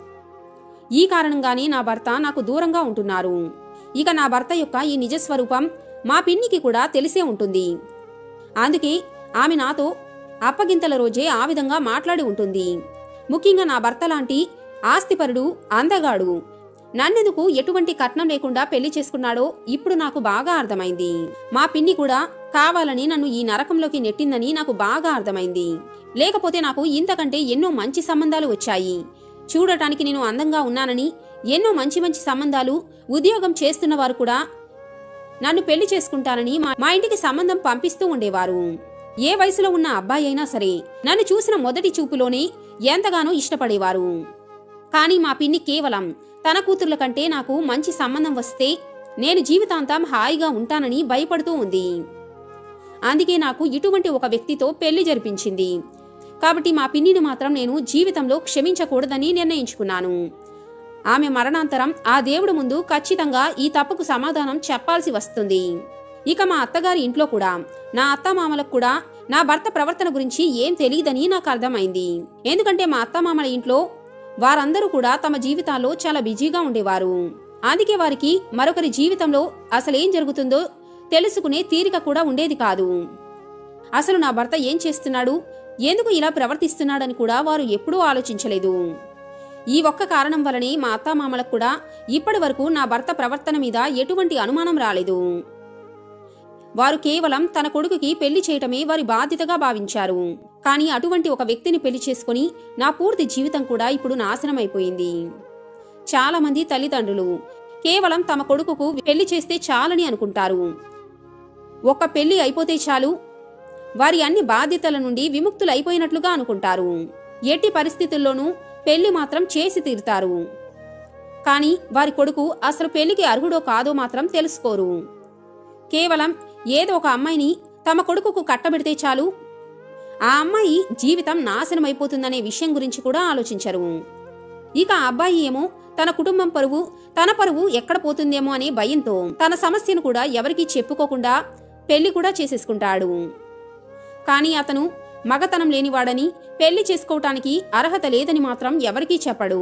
ఈ కారణంగానే నా భర్త నాకు దూరంగా ఉంటున్నారు ఇక నా భర్త యొక్క ఈ నిజస్వరూపం మా పిన్నికి కూడా తెలిసే ఉంటుంది అందుకే ఆమె నాతో అప్పగింతల రోజే ఆ విధంగా మాట్లాడి ఉంటుంది ముఖ్యంగా నా భర్త లాంటి ఆస్తిపరుడు అందగాడు నన్నెందుకు ఎటువంటి కట్నం లేకుండా పెళ్లి చేసుకున్నాడో ఇప్పుడు నాకు బాగా అర్థమైంది మా పిన్ని కూడా కావాలని నన్ను ఈ నరకంలోకి నెట్టిందని నాకు బాగా అర్థమైంది లేకపోతే నాకు ఇంతకంటే ఎన్నో మంచి సంబంధాలు వచ్చాయి చూడటానికి నేను అందంగా ఉన్నానని ఎన్నో మంచి మంచి సంబంధాలు ఉద్యోగం చేస్తున్న వారు కూడా నన్ను పెళ్లి చేసుకుంటానని మా మా ఇంటికి సంబంధం పంపిస్తూ ఉండేవారు ఏ వయసులో ఉన్న అబ్బాయి అయినా సరే నన్ను చూసిన మొదటి చూపులోనే ఎంతగానో ఇష్టపడేవారు కానీ మా పిన్ని కేవలం తన కూతుర్ల కంటే నాకు మంచి సంబంధం వస్తే నేను జీవితాంతం హాయిగా ఉంటానని భయపడుతూ ఉంది అందుకే నాకు ఇటువంటి ఒక వ్యక్తితో పెళ్లి జరిపించింది కాబట్టి మా పిన్నిని మాత్రం నేను జీవితంలో క్షమించకూడదని నిర్ణయించుకున్నాను ఆమె మరణాంతరం ఆ దేవుడు ముందు ఖచ్చితంగా ఈ తప్పుకు సమాధానం చెప్పాల్సి వస్తుంది ఇక మా అత్తగారి ఇంట్లో కూడా నా అత్తమామలకు కూడా నా భర్త ప్రవర్తన గురించి ఏం తెలియదని నాకు అర్థమైంది ఎందుకంటే మా అత్తమామల ఇంట్లో వారందరూ కూడా తమ జీవితాల్లో చాలా బిజీగా ఉండేవారు అందుకే వారికి మరొకరి జీవితంలో అసలేం జరుగుతుందో తెలుసుకునే తీరిక కూడా ఉండేది కాదు అసలు నా భర్త ఏం చేస్తున్నాడు ఎందుకు ఇలా ప్రవర్తిస్తున్నాడని కూడా వారు ఎప్పుడూ ఆలోచించలేదు ఈ ఒక్క కారణం వలనే మా అత్తామామలకు కూడా ఇప్పటి వరకు నా భర్త ప్రవర్తన మీద ఎటువంటి అనుమానం రాలేదు వారు కేవలం తన కొడుకుకి పెళ్లి చేయటమే వారి బాధ్యతగా భావించారు కానీ అటువంటి ఒక వ్యక్తిని పెళ్లి చేసుకుని నా పూర్తి జీవితం కూడా ఇప్పుడు నాశనమైపోయింది చాలా మంది తల్లిదండ్రులు కేవలం తమ కొడుకుకు పెళ్లి చేస్తే చాలని అనుకుంటారు ఒక్క పెళ్లి అయిపోతే చాలు వారి అన్ని బాధ్యతల నుండి విముక్తులైపోయినట్లుగా అనుకుంటారు ఎట్టి పరిస్థితుల్లోనూ పెళ్లి మాత్రం చేసి తీరుతారు కానీ వారి కొడుకు అసలు పెళ్లికి అర్హుడో కాదో మాత్రం తెలుసుకోరు కేవలం ఏదో ఒక అమ్మాయిని తమ కొడుకుకు కట్టబెడితే చాలు ఆ అమ్మాయి జీవితం నాశనమైపోతుందనే విషయం గురించి కూడా ఆలోచించరు ఇక ఆ అబ్బాయి ఏమో తన కుటుంబం పరువు తన పరువు ఎక్కడ పోతుందేమో అనే భయంతో తన సమస్యను కూడా ఎవరికీ చెప్పుకోకుండా పెళ్లి కూడా చేసేసుకుంటాడు కానీ అతను మగతనం లేనివాడని పెళ్లి చేసుకోవటానికి అర్హత లేదని మాత్రం ఎవరికీ చెప్పడు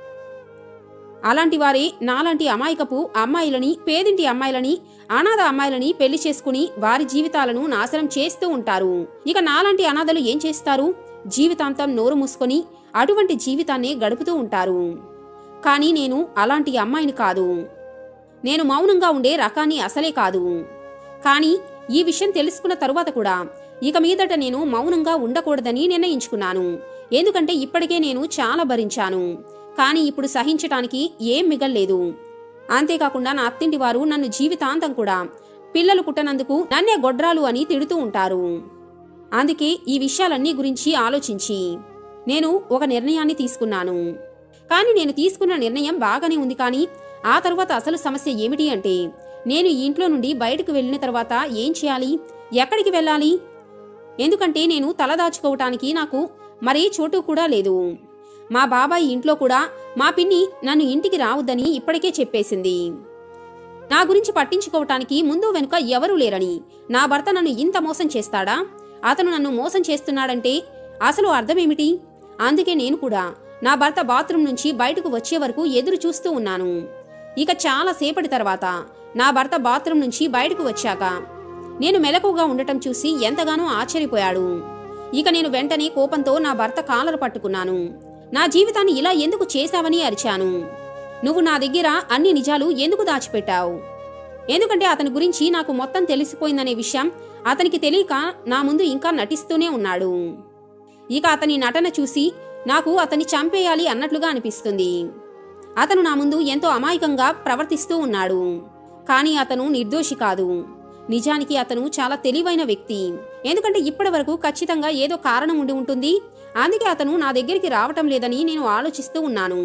అలాంటి వారే నాలాంటి అమాయకపు అమ్మాయిలని పేదింటి అమ్మాయిలని అనాథ అమ్మాయిలని పెళ్లి చేసుకుని వారి జీవితాలను నాశనం చేస్తూ ఉంటారు ఇక నాలాంటి అనాథలు ఏం చేస్తారు జీవితాంతం నోరు మూసుకొని అటువంటి జీవితాన్నే గడుపుతూ ఉంటారు కానీ నేను అలాంటి అమ్మాయిని కాదు నేను మౌనంగా ఉండే రకాన్ని అసలే కాదు కానీ ఈ విషయం తెలుసుకున్న తరువాత కూడా ఇక మీదట నేను మౌనంగా ఉండకూడదని నిర్ణయించుకున్నాను ఎందుకంటే ఇప్పటికే నేను చాలా భరించాను కానీ ఇప్పుడు సహించటానికి ఏం మిగల్లేదు అంతేకాకుండా నా అత్తింటి వారు నన్ను జీవితాంతం కూడా పిల్లలు పుట్టనందుకు నన్నే గొడ్రాలు అని తిడుతూ ఉంటారు అందుకే ఈ విషయాలన్నీ గురించి ఆలోచించి నేను ఒక నిర్ణయాన్ని తీసుకున్నాను కానీ నేను తీసుకున్న నిర్ణయం బాగానే ఉంది కానీ ఆ తర్వాత అసలు సమస్య ఏమిటి అంటే నేను ఈ ఇంట్లో నుండి బయటకు వెళ్ళిన తర్వాత ఏం చేయాలి ఎక్కడికి వెళ్ళాలి ఎందుకంటే నేను తలదాచుకోవటానికి నాకు మరే చోటు కూడా లేదు మా బాబాయ్ ఇంట్లో కూడా మా పిన్ని నన్ను ఇంటికి రావద్దని ఇప్పటికే చెప్పేసింది నా గురించి పట్టించుకోవటానికి ముందు వెనుక ఎవరూ లేరని నా భర్త నన్ను ఇంత మోసం చేస్తాడా అతను నన్ను మోసం చేస్తున్నాడంటే అసలు అర్థమేమిటి అందుకే నేను కూడా నా భర్త బాత్రూమ్ నుంచి బయటకు వచ్చే వరకు ఎదురు చూస్తూ ఉన్నాను ఇక చాలా సేపటి తర్వాత నా భర్త బాత్రూమ్ నుంచి బయటకు వచ్చాక నేను మెలకుగా ఉండటం చూసి ఎంతగానో ఆశ్చర్యపోయాడు ఇక నేను వెంటనే కోపంతో నా భర్త కాలరు పట్టుకున్నాను నా జీవితాన్ని ఇలా ఎందుకు చేశావని అరిచాను నువ్వు నా దగ్గర అన్ని నిజాలు ఎందుకు దాచిపెట్టావు ఎందుకంటే అతని గురించి నాకు మొత్తం తెలిసిపోయిందనే విషయం అతనికి తెలియక నా ముందు ఇంకా నటిస్తూనే ఉన్నాడు ఇక అతని నటన చూసి నాకు అతన్ని చంపేయాలి అన్నట్లుగా అనిపిస్తుంది అతను నా ముందు ఎంతో అమాయకంగా ప్రవర్తిస్తూ ఉన్నాడు కానీ అతను నిర్దోషి కాదు నిజానికి అతను చాలా తెలివైన వ్యక్తి ఎందుకంటే ఇప్పటి వరకు ఖచ్చితంగా ఏదో కారణం ఉండి ఉంటుంది అందుకే అతను నా దగ్గరికి రావటం లేదని నేను ఆలోచిస్తూ ఉన్నాను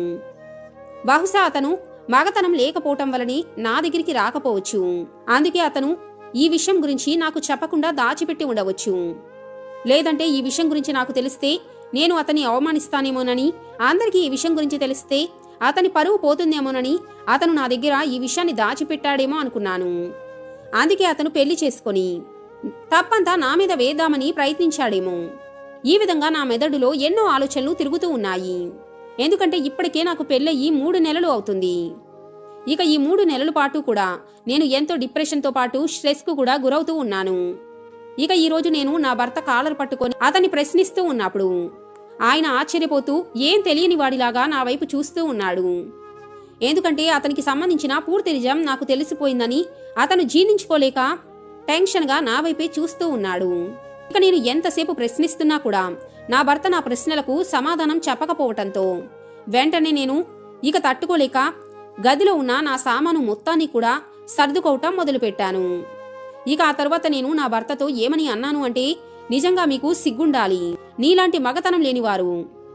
బహుశా అతను మగతనం లేకపోవటం వలని నా దగ్గరికి రాకపోవచ్చు అందుకే అతను ఈ విషయం గురించి నాకు చెప్పకుండా దాచిపెట్టి ఉండవచ్చు లేదంటే ఈ విషయం గురించి నాకు తెలిస్తే నేను అతన్ని అవమానిస్తానేమోనని అందరికీ ఈ విషయం గురించి తెలిస్తే అతని పరువు పోతుందేమోనని అతను నా దగ్గర ఈ విషయాన్ని దాచిపెట్టాడేమో అనుకున్నాను అందుకే అతను పెళ్లి చేసుకొని తప్పంతా నా మీద వేద్దామని ప్రయత్నించాడేమో ఈ విధంగా నా మెదడులో ఎన్నో ఆలోచనలు తిరుగుతూ ఉన్నాయి ఎందుకంటే ఇప్పటికే నాకు పెళ్ళయి మూడు నెలలు అవుతుంది ఇక ఈ మూడు నెలల పాటు కూడా నేను ఎంతో డిప్రెషన్తో పాటు స్ట్రెస్కు కూడా గురవుతూ ఉన్నాను ఇక ఈ రోజు నేను నా భర్త కాలర్ పట్టుకొని అతన్ని ప్రశ్నిస్తూ ఉన్నప్పుడు ఆయన ఆశ్చర్యపోతూ ఏం తెలియని వాడిలాగా నా వైపు చూస్తూ ఉన్నాడు ఎందుకంటే అతనికి సంబంధించిన పూర్తి నిజం నాకు తెలిసిపోయిందని అతను జీర్ణించుకోలేక టెన్షన్గా నా వైపే చూస్తూ ఉన్నాడు ఇక నేను ఎంతసేపు ప్రశ్నిస్తున్నా కూడా నా భర్త నా ప్రశ్నలకు సమాధానం చెప్పకపోవటంతో వెంటనే నేను ఇక తట్టుకోలేక గదిలో ఉన్న నా సామాను మొత్తాన్ని కూడా సర్దుకోవటం మొదలుపెట్టాను ఇక ఆ తర్వాత నేను నా భర్తతో ఏమని అన్నాను అంటే నిజంగా మీకు సిగ్గుండాలి నీలాంటి మగతనం లేనివారు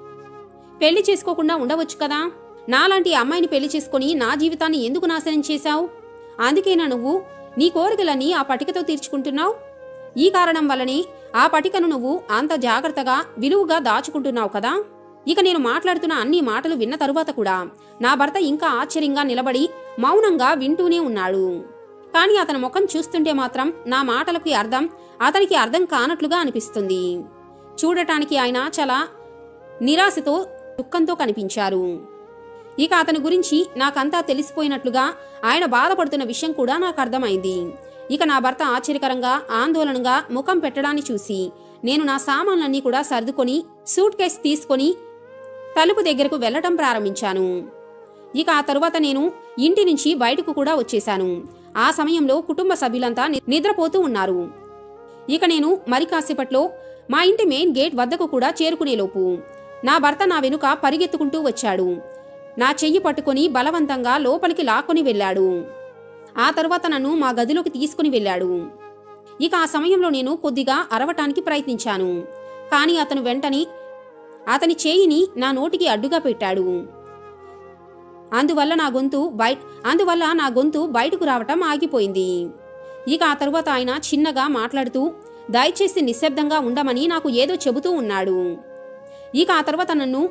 పెళ్లి చేసుకోకుండా ఉండవచ్చు కదా నాలాంటి అమ్మాయిని పెళ్లి చేసుకొని నా జీవితాన్ని ఎందుకు నాశనం చేశావు అందుకేనా నువ్వు నీ కోరికలన్నీ ఆ పటికతో తీర్చుకుంటున్నావు ఈ కారణం వల్లనే ఆ పటికను నువ్వు అంత జాగ్రత్తగా విలువగా దాచుకుంటున్నావు కదా ఇక నేను మాట్లాడుతున్న అన్ని మాటలు విన్న తరువాత కూడా నా భర్త ఇంకా ఆశ్చర్యంగా నిలబడి మౌనంగా వింటూనే ఉన్నాడు కానీ అతని ముఖం చూస్తుంటే మాత్రం నా మాటలకి అర్థం అతనికి అర్థం కానట్లుగా అనిపిస్తుంది చూడటానికి ఆయన చాలా నిరాశతో దుఃఖంతో కనిపించారు ఇక అతని గురించి నాకంతా తెలిసిపోయినట్లుగా ఆయన బాధపడుతున్న విషయం కూడా నాకు అర్థమైంది ఇక నా భర్త ఆశ్చర్యకరంగా ఆందోళనగా ముఖం పెట్టడాన్ని చూసి నేను నా సామాన్లన్నీ కూడా సర్దుకొని సూట్ కేస్ తీసుకొని తలుపు దగ్గరకు వెళ్ళటం ప్రారంభించాను ఇక ఆ తరువాత నేను ఇంటి నుంచి బయటకు కూడా వచ్చేశాను ఆ సమయంలో కుటుంబ సభ్యులంతా ని- నిద్రపోతూ ఉన్నారు ఇక నేను మరి కాసేపట్లో మా ఇంటి మెయిన్ గేట్ వద్దకు కూడా చేరుకునేలోపు నా భర్త నా వెనుక పరిగెత్తుకుంటూ వచ్చాడు నా చెయ్యి పట్టుకొని బలవంతంగా లోపలికి లాక్కొని వెళ్ళాడు ఆ తరువాత నన్ను మా గదిలోకి తీసుకుని వెళ్ళాడు ఇక ఆ సమయంలో నేను కొద్దిగా అరవటానికి ప్రయత్నించాను కానీ అతను వెంటనే అతని చేయిని నా నోటికి అడ్డుగా పెట్టాడు అందువల్ల నా గొంతు బయ అందువల్ల నా గొంతు బయటకు రావటం ఆగిపోయింది ఇక ఆ తరువాత ఆయన చిన్నగా మాట్లాడుతూ దయచేసి నిశ్శబ్దంగా ఉండమని నాకు ఏదో చెబుతూ ఉన్నాడు ఇక ఆ తర్వాత నన్ను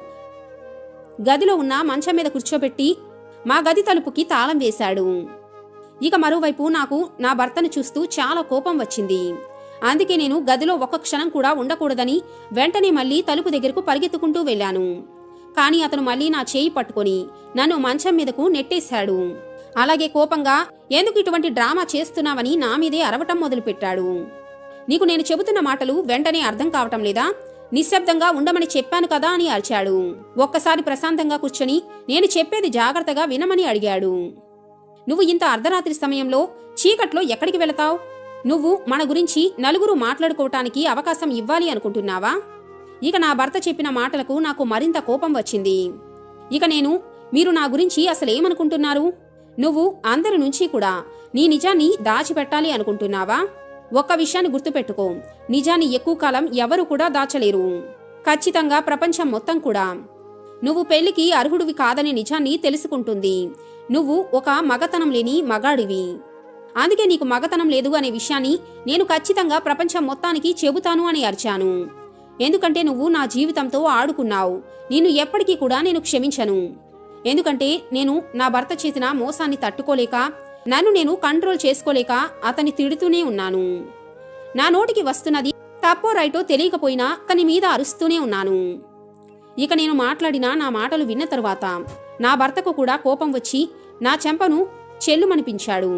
గదిలో ఉన్న మంచం మీద కూర్చోబెట్టి మా గది తలుపుకి తాళం వేశాడు ఇక మరోవైపు నాకు నా భర్తను చూస్తూ చాలా కోపం వచ్చింది అందుకే నేను గదిలో ఒక్క క్షణం కూడా ఉండకూడదని వెంటనే మళ్ళీ తలుపు దగ్గరకు పరిగెత్తుకుంటూ వెళ్ళాను కానీ అతను మళ్ళీ నా చేయి పట్టుకొని నన్ను మంచం మీదకు నెట్టేశాడు అలాగే కోపంగా ఎందుకు ఇటువంటి డ్రామా చేస్తున్నావని నా మీదే అరవటం మొదలుపెట్టాడు నీకు నేను చెబుతున్న మాటలు వెంటనే అర్థం కావటం లేదా నిశ్శబ్దంగా ఉండమని చెప్పాను కదా అని అరిచాడు ఒక్కసారి ప్రశాంతంగా కూర్చొని నేను చెప్పేది జాగ్రత్తగా వినమని అడిగాడు నువ్వు ఇంత అర్ధరాత్రి సమయంలో చీకట్లో ఎక్కడికి వెళతావు నువ్వు మన గురించి నలుగురు మాట్లాడుకోవటానికి అవకాశం ఇవ్వాలి అనుకుంటున్నావా ఇక నా భర్త చెప్పిన మాటలకు నాకు మరింత కోపం వచ్చింది ఇక నేను మీరు నా గురించి అసలేమనుకుంటున్నారు నువ్వు అందరి నుంచి కూడా నీ నిజాన్ని దాచిపెట్టాలి అనుకుంటున్నావా ఒక్క విషయాన్ని గుర్తుపెట్టుకో నిజాన్ని ఎక్కువ కాలం ఎవరు కూడా దాచలేరు ఖచ్చితంగా ప్రపంచం మొత్తం కూడా నువ్వు పెళ్లికి అర్హుడివి కాదనే నిజాన్ని తెలుసుకుంటుంది నువ్వు ఒక మగతనం లేని మగాడివి అందుకే నీకు మగతనం లేదు అనే విషయాన్ని నేను ఖచ్చితంగా ప్రపంచం మొత్తానికి చెబుతాను అని అరిచాను ఎందుకంటే నువ్వు నా జీవితంతో ఆడుకున్నావు నిన్ను ఎప్పటికీ కూడా నేను క్షమించను ఎందుకంటే నేను నా భర్త చేసిన మోసాన్ని తట్టుకోలేక నన్ను నేను కంట్రోల్ చేసుకోలేక అతన్ని తిడుతూనే ఉన్నాను నా నోటికి వస్తున్నది తప్పో రైటో తెలియకపోయినా అతని మీద అరుస్తూనే ఉన్నాను ఇక నేను మాట్లాడిన నా మాటలు విన్న తరువాత నా భర్తకు కూడా కోపం వచ్చి నా చెంపను చెల్లుమనిపించాడు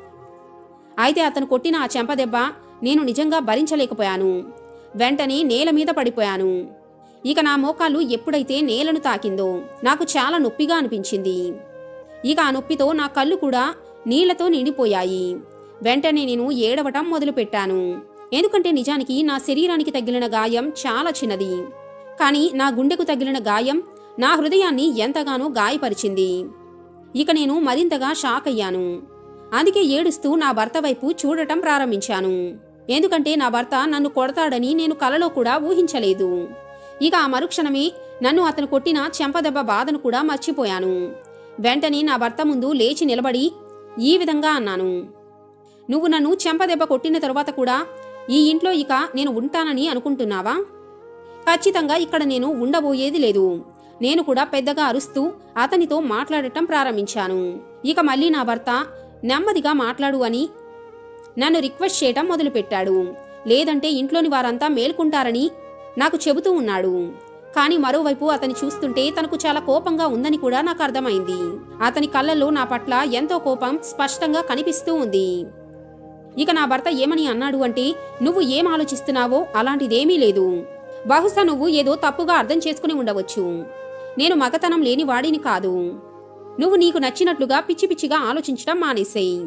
అయితే అతను కొట్టిన ఆ చెంప దెబ్బ నేను నిజంగా భరించలేకపోయాను వెంటనే నేల మీద పడిపోయాను ఇక నా మోకాలు ఎప్పుడైతే నేలను తాకిందో నాకు చాలా నొప్పిగా అనిపించింది ఇక ఆ నొప్పితో నా కళ్ళు కూడా నీళ్లతో నిండిపోయాయి వెంటనే నేను ఏడవటం మొదలుపెట్టాను ఎందుకంటే నిజానికి నా శరీరానికి తగిలిన గాయం చాలా చిన్నది కానీ నా గుండెకు తగిలిన గాయం నా హృదయాన్ని ఎంతగానో గాయపరిచింది ఇక నేను మరింతగా షాక్ అయ్యాను అందుకే ఏడుస్తూ నా భర్త వైపు చూడటం ప్రారంభించాను ఎందుకంటే నా భర్త నన్ను కొడతాడని నేను కలలో కూడా ఊహించలేదు ఇక ఆ మరుక్షణమే నన్ను అతను కొట్టిన చెంపదెబ్బ బాధను కూడా మర్చిపోయాను వెంటనే నా భర్త ముందు లేచి నిలబడి ఈ విధంగా అన్నాను నువ్వు నన్ను చెంపదెబ్బ కొట్టిన తరువాత కూడా ఈ ఇంట్లో ఇక నేను ఉంటానని అనుకుంటున్నావా ఖచ్చితంగా ఇక్కడ నేను ఉండబోయేది లేదు నేను కూడా పెద్దగా అరుస్తూ అతనితో మాట్లాడటం ప్రారంభించాను ఇక మళ్ళీ నా భర్త నెమ్మదిగా మాట్లాడు అని నన్ను రిక్వెస్ట్ చేయటం మొదలుపెట్టాడు లేదంటే ఇంట్లోని వారంతా మేల్కుంటారని నాకు చెబుతూ ఉన్నాడు కానీ మరోవైపు అతని చూస్తుంటే తనకు చాలా కోపంగా ఉందని కూడా నాకు అర్థమైంది అతని కళ్ళల్లో నా పట్ల ఎంతో కోపం స్పష్టంగా కనిపిస్తూ ఉంది ఇక నా భర్త ఏమని అన్నాడు అంటే నువ్వు ఏం ఆలోచిస్తున్నావో అలాంటిదేమీ లేదు బహుశా నువ్వు ఏదో తప్పుగా అర్థం చేసుకుని ఉండవచ్చు నేను మగతనం లేని వాడిని కాదు నువ్వు నీకు నచ్చినట్లుగా పిచ్చి పిచ్చిగా ఆలోచించడం మానేసేయి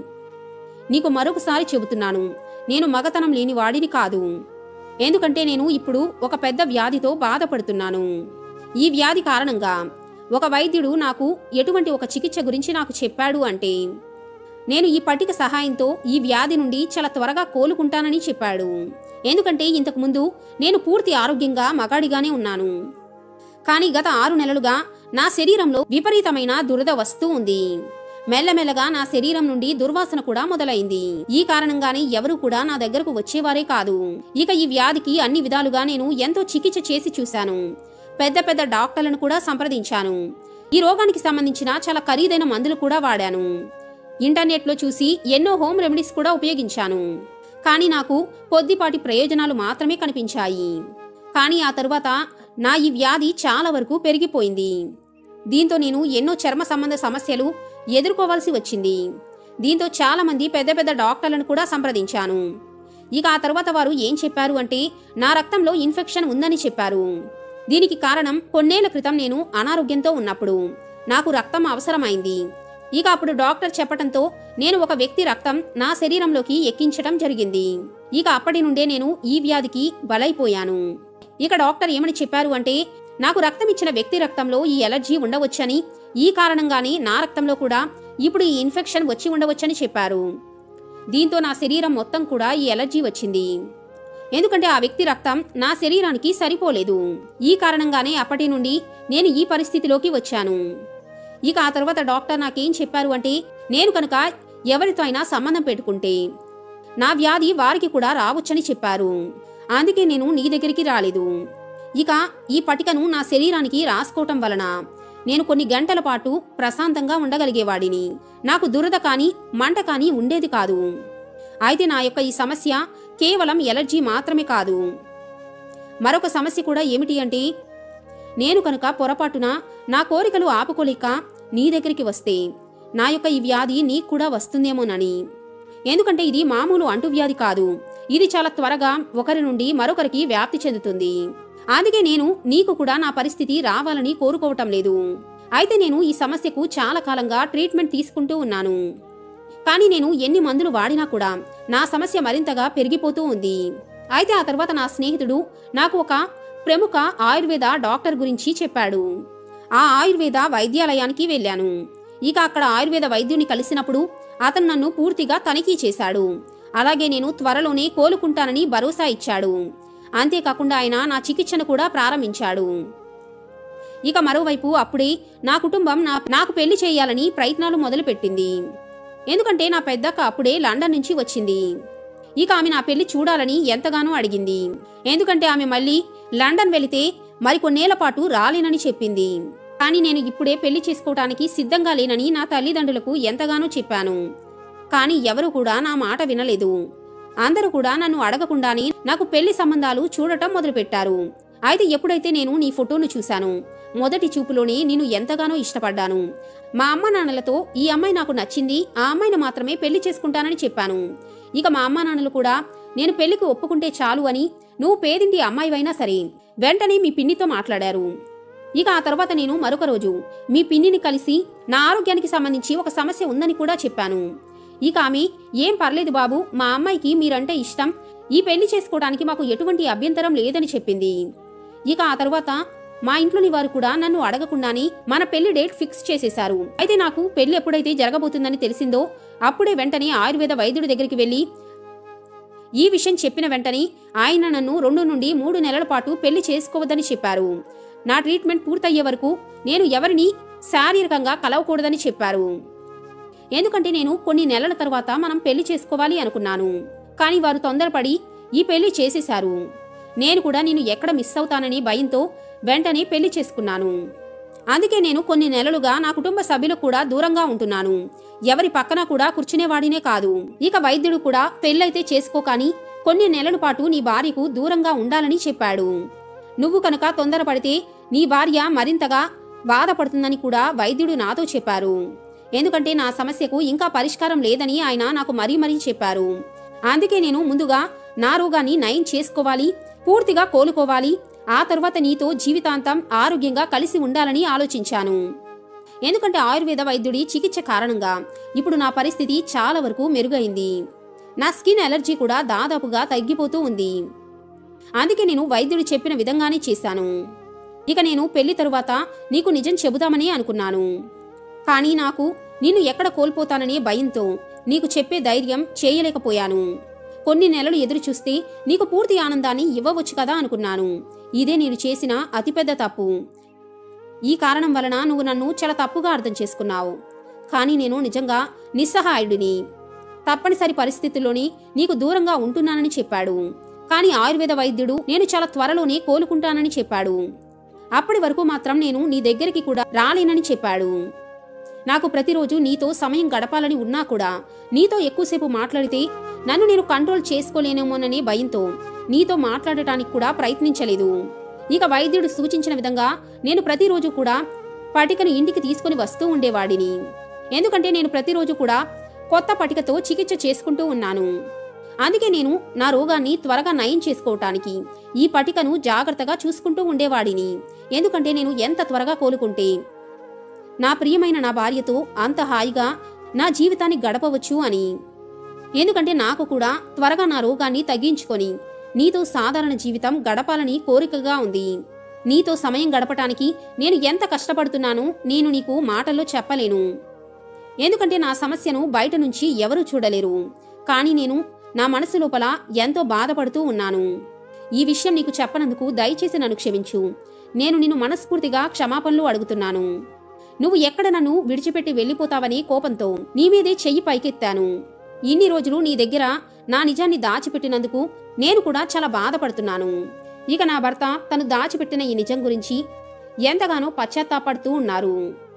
నీకు మరొకసారి చెబుతున్నాను నేను మగతనం లేని వాడిని కాదు ఎందుకంటే నేను ఇప్పుడు ఒక పెద్ద వ్యాధితో బాధపడుతున్నాను ఈ వ్యాధి కారణంగా ఒక వైద్యుడు నాకు ఎటువంటి ఒక చికిత్స గురించి నాకు చెప్పాడు అంటే నేను ఈ పట్టిక సహాయంతో ఈ వ్యాధి నుండి చాలా త్వరగా కోలుకుంటానని చెప్పాడు ఎందుకంటే ఇంతకు ముందు నేను పూర్తి ఆరోగ్యంగా మగాడిగానే ఉన్నాను కానీ గత ఆరు నెలలుగా నా శరీరంలో విపరీతమైన దురద వస్తూ ఉంది మెల్లమెల్లగా నా శరీరం నుండి దుర్వాసన కూడా మొదలైంది ఈ కారణంగానే ఎవరు కూడా నా దగ్గరకు వచ్చేవారే కాదు ఇక ఈ వ్యాధికి అన్ని విధాలుగా నేను ఎంతో చికిత్స చేసి చూశాను పెద్ద పెద్ద డాక్టర్లను కూడా సంప్రదించాను ఈ రోగానికి సంబంధించిన చాలా ఖరీదైన మందులు కూడా వాడాను ఇంటర్నెట్లో చూసి ఎన్నో హోమ్ రెమెడీస్ కూడా ఉపయోగించాను కానీ నాకు కొద్దిపాటి ప్రయోజనాలు మాత్రమే కనిపించాయి కానీ ఆ తరువాత నా ఈ వ్యాధి చాలా వరకు పెరిగిపోయింది దీంతో నేను ఎన్నో చర్మ సంబంధ సమస్యలు ఎదుర్కోవాల్సి వచ్చింది దీంతో చాలా మంది పెద్ద పెద్ద డాక్టర్లను కూడా సంప్రదించాను ఇక ఆ తర్వాత వారు ఏం చెప్పారు అంటే నా రక్తంలో ఇన్ఫెక్షన్ ఉందని చెప్పారు దీనికి కారణం కొన్నేళ్ల క్రితం నేను అనారోగ్యంతో ఉన్నప్పుడు నాకు రక్తం అవసరమైంది ఇక అప్పుడు డాక్టర్ చెప్పటంతో నేను ఒక వ్యక్తి రక్తం నా శరీరంలోకి ఎక్కించటం జరిగింది ఇక అప్పటి నుండే నేను ఈ వ్యాధికి బలైపోయాను ఇక డాక్టర్ ఏమని చెప్పారు అంటే నాకు రక్తం ఇచ్చిన వ్యక్తి రక్తంలో ఈ ఎలర్జీ ఉండవచ్చని ఈ కారణంగానే నా రక్తంలో కూడా ఇప్పుడు ఈ ఇన్ఫెక్షన్ వచ్చి ఉండవచ్చని చెప్పారు దీంతో నా శరీరం మొత్తం కూడా ఈ ఎలర్జీ వచ్చింది ఎందుకంటే ఆ వ్యక్తి రక్తం నా శరీరానికి సరిపోలేదు ఈ కారణంగానే అప్పటి నుండి నేను ఈ పరిస్థితిలోకి వచ్చాను ఇక ఆ తర్వాత డాక్టర్ నాకేం చెప్పారు అంటే నేను కనుక ఎవరితో అయినా సంబంధం పెట్టుకుంటే నా వ్యాధి వారికి కూడా రావచ్చని చెప్పారు అందుకే నేను నీ దగ్గరికి రాలేదు ఇక ఈ పటికను నా శరీరానికి రాసుకోవటం వలన నేను కొన్ని గంటల పాటు ప్రశాంతంగా ఉండగలిగేవాడిని నాకు దురద కానీ మంట కానీ ఉండేది కాదు అయితే నా యొక్క ఈ సమస్య కేవలం ఎలర్జీ మాత్రమే కాదు మరొక సమస్య కూడా ఏమిటి అంటే నేను కనుక పొరపాటున నా కోరికలు ఆపుకోలేక నీ దగ్గరికి వస్తే నా యొక్క ఈ వ్యాధి నీకు కూడా వస్తుందేమోనని ఎందుకంటే ఇది మామూలు అంటువ్యాధి కాదు ఇది చాలా త్వరగా ఒకరి నుండి మరొకరికి వ్యాప్తి చెందుతుంది అందుకే నేను నీకు కూడా నా పరిస్థితి రావాలని కోరుకోవటం లేదు అయితే నేను ఈ సమస్యకు చాలా కాలంగా ట్రీట్మెంట్ తీసుకుంటూ ఉన్నాను కానీ నేను ఎన్ని మందులు వాడినా కూడా నా సమస్య మరింతగా పెరిగిపోతూ ఉంది అయితే ఆ తర్వాత నా స్నేహితుడు నాకు ఒక ప్రముఖ ఆయుర్వేద డాక్టర్ గురించి చెప్పాడు ఆ ఆయుర్వేద వైద్యాలయానికి వెళ్ళాను ఇక అక్కడ ఆయుర్వేద వైద్యుని కలిసినప్పుడు అతను నన్ను పూర్తిగా తనిఖీ చేశాడు అలాగే నేను త్వరలోనే కోలుకుంటానని భరోసా ఇచ్చాడు అంతేకాకుండా ఆయన నా చికిత్సను కూడా ప్రారంభించాడు ఇక మరోవైపు అప్పుడే నా కుటుంబం నా నాకు పెళ్లి చేయాలని ప్రయత్నాలు మొదలుపెట్టింది ఎందుకంటే నా పెద్దక్క అప్పుడే లండన్ నుంచి వచ్చింది ఇక ఆమె నా పెళ్లి చూడాలని ఎంతగానో అడిగింది ఎందుకంటే ఆమె మళ్ళీ లండన్ వెళితే మరికొన్నేళ్ల పాటు రాలేనని చెప్పింది కానీ నేను ఇప్పుడే పెళ్లి చేసుకోవటానికి సిద్ధంగా లేనని నా తల్లిదండ్రులకు ఎంతగానో చెప్పాను కానీ ఎవరు కూడా నా మాట వినలేదు అందరూ కూడా నన్ను అడగకుండానే నాకు పెళ్లి సంబంధాలు చూడటం మొదలుపెట్టారు అయితే ఎప్పుడైతే నేను నీ ఫోటోను చూశాను మొదటి చూపులోనే నేను ఎంతగానో ఇష్టపడ్డాను మా అమ్మ నాన్నలతో ఈ అమ్మాయి నాకు నచ్చింది ఆ అమ్మాయిని మాత్రమే పెళ్లి చేసుకుంటానని చెప్పాను ఇక మా అమ్మ నాన్నలు కూడా నేను పెళ్లికి ఒప్పుకుంటే చాలు అని నువ్వు పేదింటి అమ్మాయివైనా సరే వెంటనే మీ పిన్నితో మాట్లాడారు ఇక ఆ తర్వాత నేను మరొక రోజు మీ పిన్నిని కలిసి నా ఆరోగ్యానికి సంబంధించి ఒక సమస్య ఉందని కూడా చెప్పాను ఇక ఆమె ఏం పర్లేదు బాబు మా అమ్మాయికి మీరంటే ఇష్టం ఈ పెళ్లి చేసుకోవడానికి మాకు ఎటువంటి అభ్యంతరం లేదని చెప్పింది ఇక ఆ తర్వాత మా ఇంట్లోని వారు కూడా నన్ను అడగకుండానే మన పెళ్లి డేట్ ఫిక్స్ చేసేశారు అయితే నాకు పెళ్లి ఎప్పుడైతే జరగబోతుందని తెలిసిందో అప్పుడే వెంటనే ఆయుర్వేద వైద్యుడి దగ్గరికి వెళ్ళి ఈ విషయం చెప్పిన వెంటనే ఆయన నన్ను రెండు నుండి మూడు నెలల పాటు పెళ్లి చేసుకోవద్దని చెప్పారు నా ట్రీట్మెంట్ పూర్తయ్యే వరకు నేను ఎవరిని శారీరకంగా కలవకూడదని చెప్పారు ఎందుకంటే నేను కొన్ని నెలల తర్వాత మనం పెళ్లి చేసుకోవాలి అనుకున్నాను కానీ వారు తొందరపడి ఈ పెళ్లి చేసేశారు నేను కూడా నేను ఎక్కడ మిస్ అవుతానని భయంతో వెంటనే పెళ్లి చేసుకున్నాను అందుకే నేను కొన్ని నెలలుగా నా కుటుంబ సభ్యులకు కూడా దూరంగా ఉంటున్నాను ఎవరి పక్కన కూడా కూర్చునేవాడినే కాదు ఇక వైద్యుడు కూడా పెళ్ళైతే చేసుకోకాని కొన్ని నెలల పాటు నీ భార్యకు దూరంగా ఉండాలని చెప్పాడు నువ్వు కనుక తొందరపడితే నీ భార్య మరింతగా బాధపడుతుందని కూడా వైద్యుడు నాతో చెప్పారు ఎందుకంటే నా సమస్యకు ఇంకా పరిష్కారం లేదని ఆయన నాకు మరీ మరీ చెప్పారు అందుకే నేను ముందుగా నా రోగాన్ని నయం చేసుకోవాలి పూర్తిగా కోలుకోవాలి ఆ తర్వాత నీతో జీవితాంతం ఆరోగ్యంగా కలిసి ఉండాలని ఆలోచించాను ఎందుకంటే ఆయుర్వేద వైద్యుడి చికిత్స కారణంగా ఇప్పుడు నా పరిస్థితి చాలా వరకు మెరుగైంది నా స్కిన్ ఎలర్జీ కూడా దాదాపుగా తగ్గిపోతూ ఉంది అందుకే నేను వైద్యుడు చెప్పిన విధంగానే చేశాను ఇక నేను పెళ్లి తరువాత నీకు నిజం చెబుదామని అనుకున్నాను కానీ నాకు నిన్ను ఎక్కడ కోల్పోతాననే భయంతో నీకు చెప్పే ధైర్యం చేయలేకపోయాను కొన్ని నెలలు ఎదురు చూస్తే నీకు పూర్తి ఆనందాన్ని ఇవ్వవచ్చు కదా అనుకున్నాను ఇదే నేను చేసిన అతిపెద్ద తప్పు ఈ కారణం వలన నువ్వు నన్ను చాలా తప్పుగా అర్థం చేసుకున్నావు కానీ నేను నిజంగా నిస్సహాయుడిని తప్పనిసరి పరిస్థితుల్లోని నీకు దూరంగా ఉంటున్నానని చెప్పాడు కానీ ఆయుర్వేద వైద్యుడు నేను చాలా త్వరలోనే కోలుకుంటానని చెప్పాడు అప్పటి వరకు మాత్రం నేను నీ దగ్గరికి కూడా రాలేనని చెప్పాడు నాకు ప్రతిరోజు నీతో సమయం గడపాలని ఉన్నా కూడా నీతో ఎక్కువసేపు మాట్లాడితే నన్ను నేను కంట్రోల్ చేసుకోలేనేమోననే భయంతో నీతో మాట్లాడటానికి కూడా ప్రయత్నించలేదు ఇక వైద్యుడు సూచించిన విధంగా నేను ప్రతిరోజు కూడా పటికను ఇంటికి తీసుకుని వస్తూ ఉండేవాడిని ఎందుకంటే నేను ప్రతిరోజు కూడా కొత్త పటికతో చికిత్స చేసుకుంటూ ఉన్నాను అందుకే నేను నా రోగాన్ని త్వరగా నయం చేసుకోవటానికి ఈ పటికను జాగ్రత్తగా చూసుకుంటూ ఉండేవాడిని ఎందుకంటే నేను ఎంత త్వరగా కోలుకుంటే నా ప్రియమైన నా భార్యతో అంత హాయిగా నా జీవితాన్ని గడపవచ్చు అని ఎందుకంటే నాకు కూడా త్వరగా నా రోగాన్ని తగ్గించుకొని నీతో సాధారణ జీవితం గడపాలని కోరికగా ఉంది నీతో సమయం గడపటానికి నేను ఎంత కష్టపడుతున్నానో నేను నీకు మాటల్లో చెప్పలేను ఎందుకంటే నా సమస్యను బయట నుంచి ఎవరూ చూడలేరు కానీ నేను నా మనసు లోపల ఎంతో బాధపడుతూ ఉన్నాను ఈ విషయం నీకు చెప్పనందుకు దయచేసి నన్ను క్షమించు నేను నిన్ను మనస్ఫూర్తిగా క్షమాపణలు అడుగుతున్నాను నువ్వు ఎక్కడ నన్ను విడిచిపెట్టి వెళ్ళిపోతావని కోపంతో నీ మీదే చెయ్యి పైకెత్తాను ఇన్ని రోజులు నీ దగ్గర నా నిజాన్ని దాచిపెట్టినందుకు నేను కూడా చాలా బాధపడుతున్నాను ఇక నా భర్త తను దాచిపెట్టిన ఈ నిజం గురించి ఎంతగానో పశ్చాత్తాపడుతూ ఉన్నారు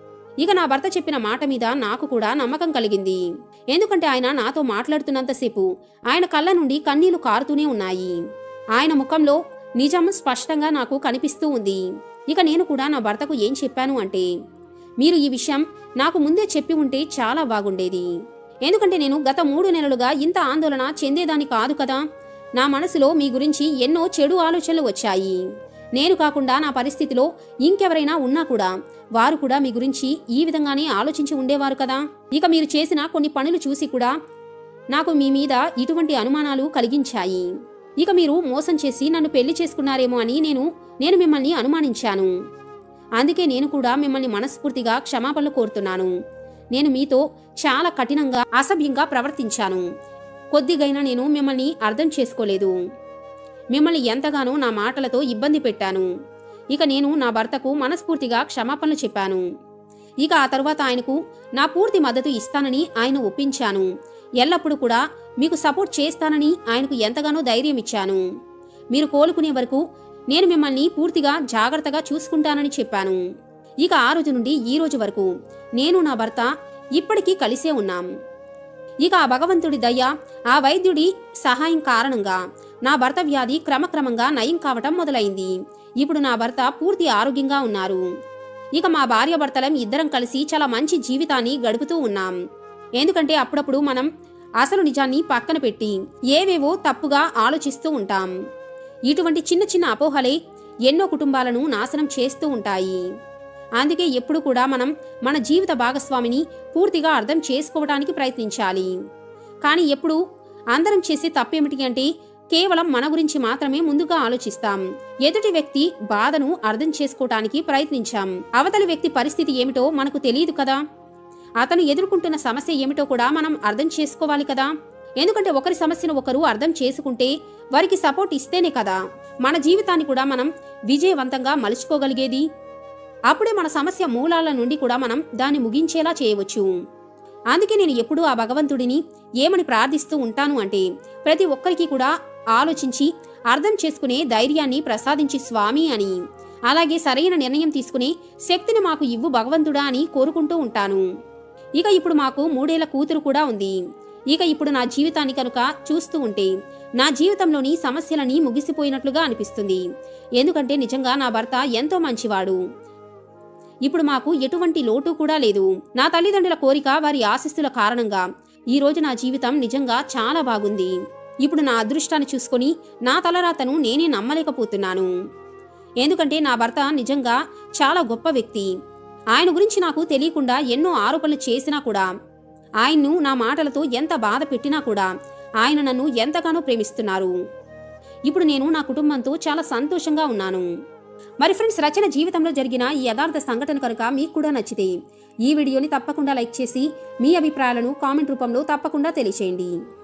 ఇక నా భర్త చెప్పిన మాట మీద నాకు కూడా నమ్మకం కలిగింది ఎందుకంటే ఆయన నాతో మాట్లాడుతున్నంతసేపు ఆయన కళ్ళ నుండి కన్నీళ్లు కారుతూనే ఉన్నాయి ఆయన ముఖంలో నిజం స్పష్టంగా నాకు కనిపిస్తూ ఉంది ఇక నేను కూడా నా భర్తకు ఏం చెప్పాను అంటే మీరు ఈ విషయం నాకు ముందే చెప్పి ఉంటే చాలా బాగుండేది ఎందుకంటే నేను గత మూడు నెలలుగా ఇంత ఆందోళన చెందేదాన్ని కాదు కదా నా మనసులో మీ గురించి ఎన్నో చెడు ఆలోచనలు వచ్చాయి నేను కాకుండా నా పరిస్థితిలో ఇంకెవరైనా ఉన్నా కూడా వారు కూడా మీ గురించి ఈ విధంగానే ఆలోచించి ఉండేవారు కదా ఇక మీరు చేసిన కొన్ని పనులు చూసి కూడా నాకు మీ మీద ఇటువంటి అనుమానాలు కలిగించాయి ఇక మీరు మోసం చేసి నన్ను పెళ్లి చేసుకున్నారేమో అని నేను నేను మిమ్మల్ని అనుమానించాను అందుకే నేను కూడా మిమ్మల్ని మనస్ఫూర్తిగా క్షమాపణలు కోరుతున్నాను నేను మీతో చాలా కఠినంగా అసభ్యంగా ప్రవర్తించాను కొద్దిగైనా నేను మిమ్మల్ని అర్థం చేసుకోలేదు మిమ్మల్ని ఎంతగానో నా మాటలతో ఇబ్బంది పెట్టాను ఇక నేను నా భర్తకు మనస్ఫూర్తిగా క్షమాపణలు చెప్పాను ఇక ఆ తర్వాత ఆయనకు నా పూర్తి మద్దతు ఇస్తానని ఆయన ఒప్పించాను ఎల్లప్పుడూ కూడా మీకు సపోర్ట్ చేస్తానని ఆయనకు ఎంతగానో ధైర్యం ఇచ్చాను మీరు కోలుకునే వరకు నేను మిమ్మల్ని పూర్తిగా జాగ్రత్తగా చూసుకుంటానని చెప్పాను ఇక ఆ రోజు నుండి ఈ రోజు వరకు నేను నా భర్త ఇప్పటికీ కలిసే ఉన్నాం ఇక ఆ భగవంతుడి దయ ఆ వైద్యుడి సహాయం కారణంగా నా భర్త వ్యాధి క్రమక్రమంగా నయం కావటం మొదలైంది ఇప్పుడు నా భర్త పూర్తి ఆరోగ్యంగా ఉన్నారు ఇక మా భార్యాభర్తలం ఇద్దరం కలిసి చాలా మంచి జీవితాన్ని గడుపుతూ ఉన్నాం ఎందుకంటే అప్పుడప్పుడు మనం అసలు నిజాన్ని పక్కన పెట్టి ఏవేవో తప్పుగా ఆలోచిస్తూ ఉంటాం ఇటువంటి చిన్న చిన్న అపోహలే ఎన్నో కుటుంబాలను నాశనం చేస్తూ ఉంటాయి అందుకే ఎప్పుడు కూడా మనం మన జీవిత భాగస్వామిని పూర్తిగా అర్థం చేసుకోవడానికి ప్రయత్నించాలి కానీ ఎప్పుడు అందరం చేసే తప్పేమిటి అంటే కేవలం మన గురించి మాత్రమే ముందుగా ఆలోచిస్తాం ఎదుటి వ్యక్తి బాధను అర్థం చేసుకోవటానికి ప్రయత్నించాం అవతలి వ్యక్తి పరిస్థితి ఏమిటో మనకు తెలియదు కదా అతను ఎదుర్కొంటున్న సమస్య ఏమిటో కూడా మనం అర్థం చేసుకోవాలి కదా ఎందుకంటే ఒకరి సమస్యను ఒకరు అర్థం చేసుకుంటే వారికి సపోర్ట్ ఇస్తేనే కదా మన జీవితాన్ని కూడా మనం విజయవంతంగా మలుచుకోగలిగేది అప్పుడే మన సమస్య మూలాల నుండి కూడా మనం దాన్ని ముగించేలా చేయవచ్చు అందుకే నేను ఎప్పుడూ ఆ భగవంతుడిని ఏమని ప్రార్థిస్తూ ఉంటాను అంటే ప్రతి ఒక్కరికి కూడా ఆలోచించి అర్థం చేసుకునే ధైర్యాన్ని ప్రసాదించి స్వామి అని అలాగే సరైన నిర్ణయం తీసుకునే శక్తిని మాకు ఇవ్వు భగవంతుడా అని కోరుకుంటూ ఉంటాను ఇక ఇప్పుడు మాకు మూడేళ్ల కూతురు కూడా ఉంది ఇక ఇప్పుడు నా జీవితాన్ని కనుక చూస్తూ ఉంటే నా జీవితంలోని సమస్యలని ముగిసిపోయినట్లుగా అనిపిస్తుంది ఎందుకంటే నిజంగా నా భర్త ఎంతో మంచివాడు ఇప్పుడు మాకు ఎటువంటి లోటు కూడా లేదు నా తల్లిదండ్రుల కోరిక వారి ఆశిస్తుల కారణంగా ఈ రోజు నా జీవితం నిజంగా చాలా బాగుంది ఇప్పుడు నా అదృష్టాన్ని చూసుకొని నా తలరాతను నేనే నమ్మలేకపోతున్నాను ఎందుకంటే నా భర్త నిజంగా చాలా గొప్ప వ్యక్తి ఆయన గురించి నాకు తెలియకుండా ఎన్నో ఆరోపణలు చేసినా కూడా ఆయన్ను నా మాటలతో ఎంత బాధ పెట్టినా కూడా ఆయన నన్ను ఎంతగానో ప్రేమిస్తున్నారు ఇప్పుడు నేను నా కుటుంబంతో చాలా సంతోషంగా ఉన్నాను మరి ఫ్రెండ్స్ రచన జీవితంలో జరిగిన ఈ యథార్థ సంఘటన కనుక మీకు కూడా నచ్చితే ఈ వీడియోని తప్పకుండా లైక్ చేసి మీ అభిప్రాయాలను కామెంట్ రూపంలో తప్పకుండా తెలియచేయండి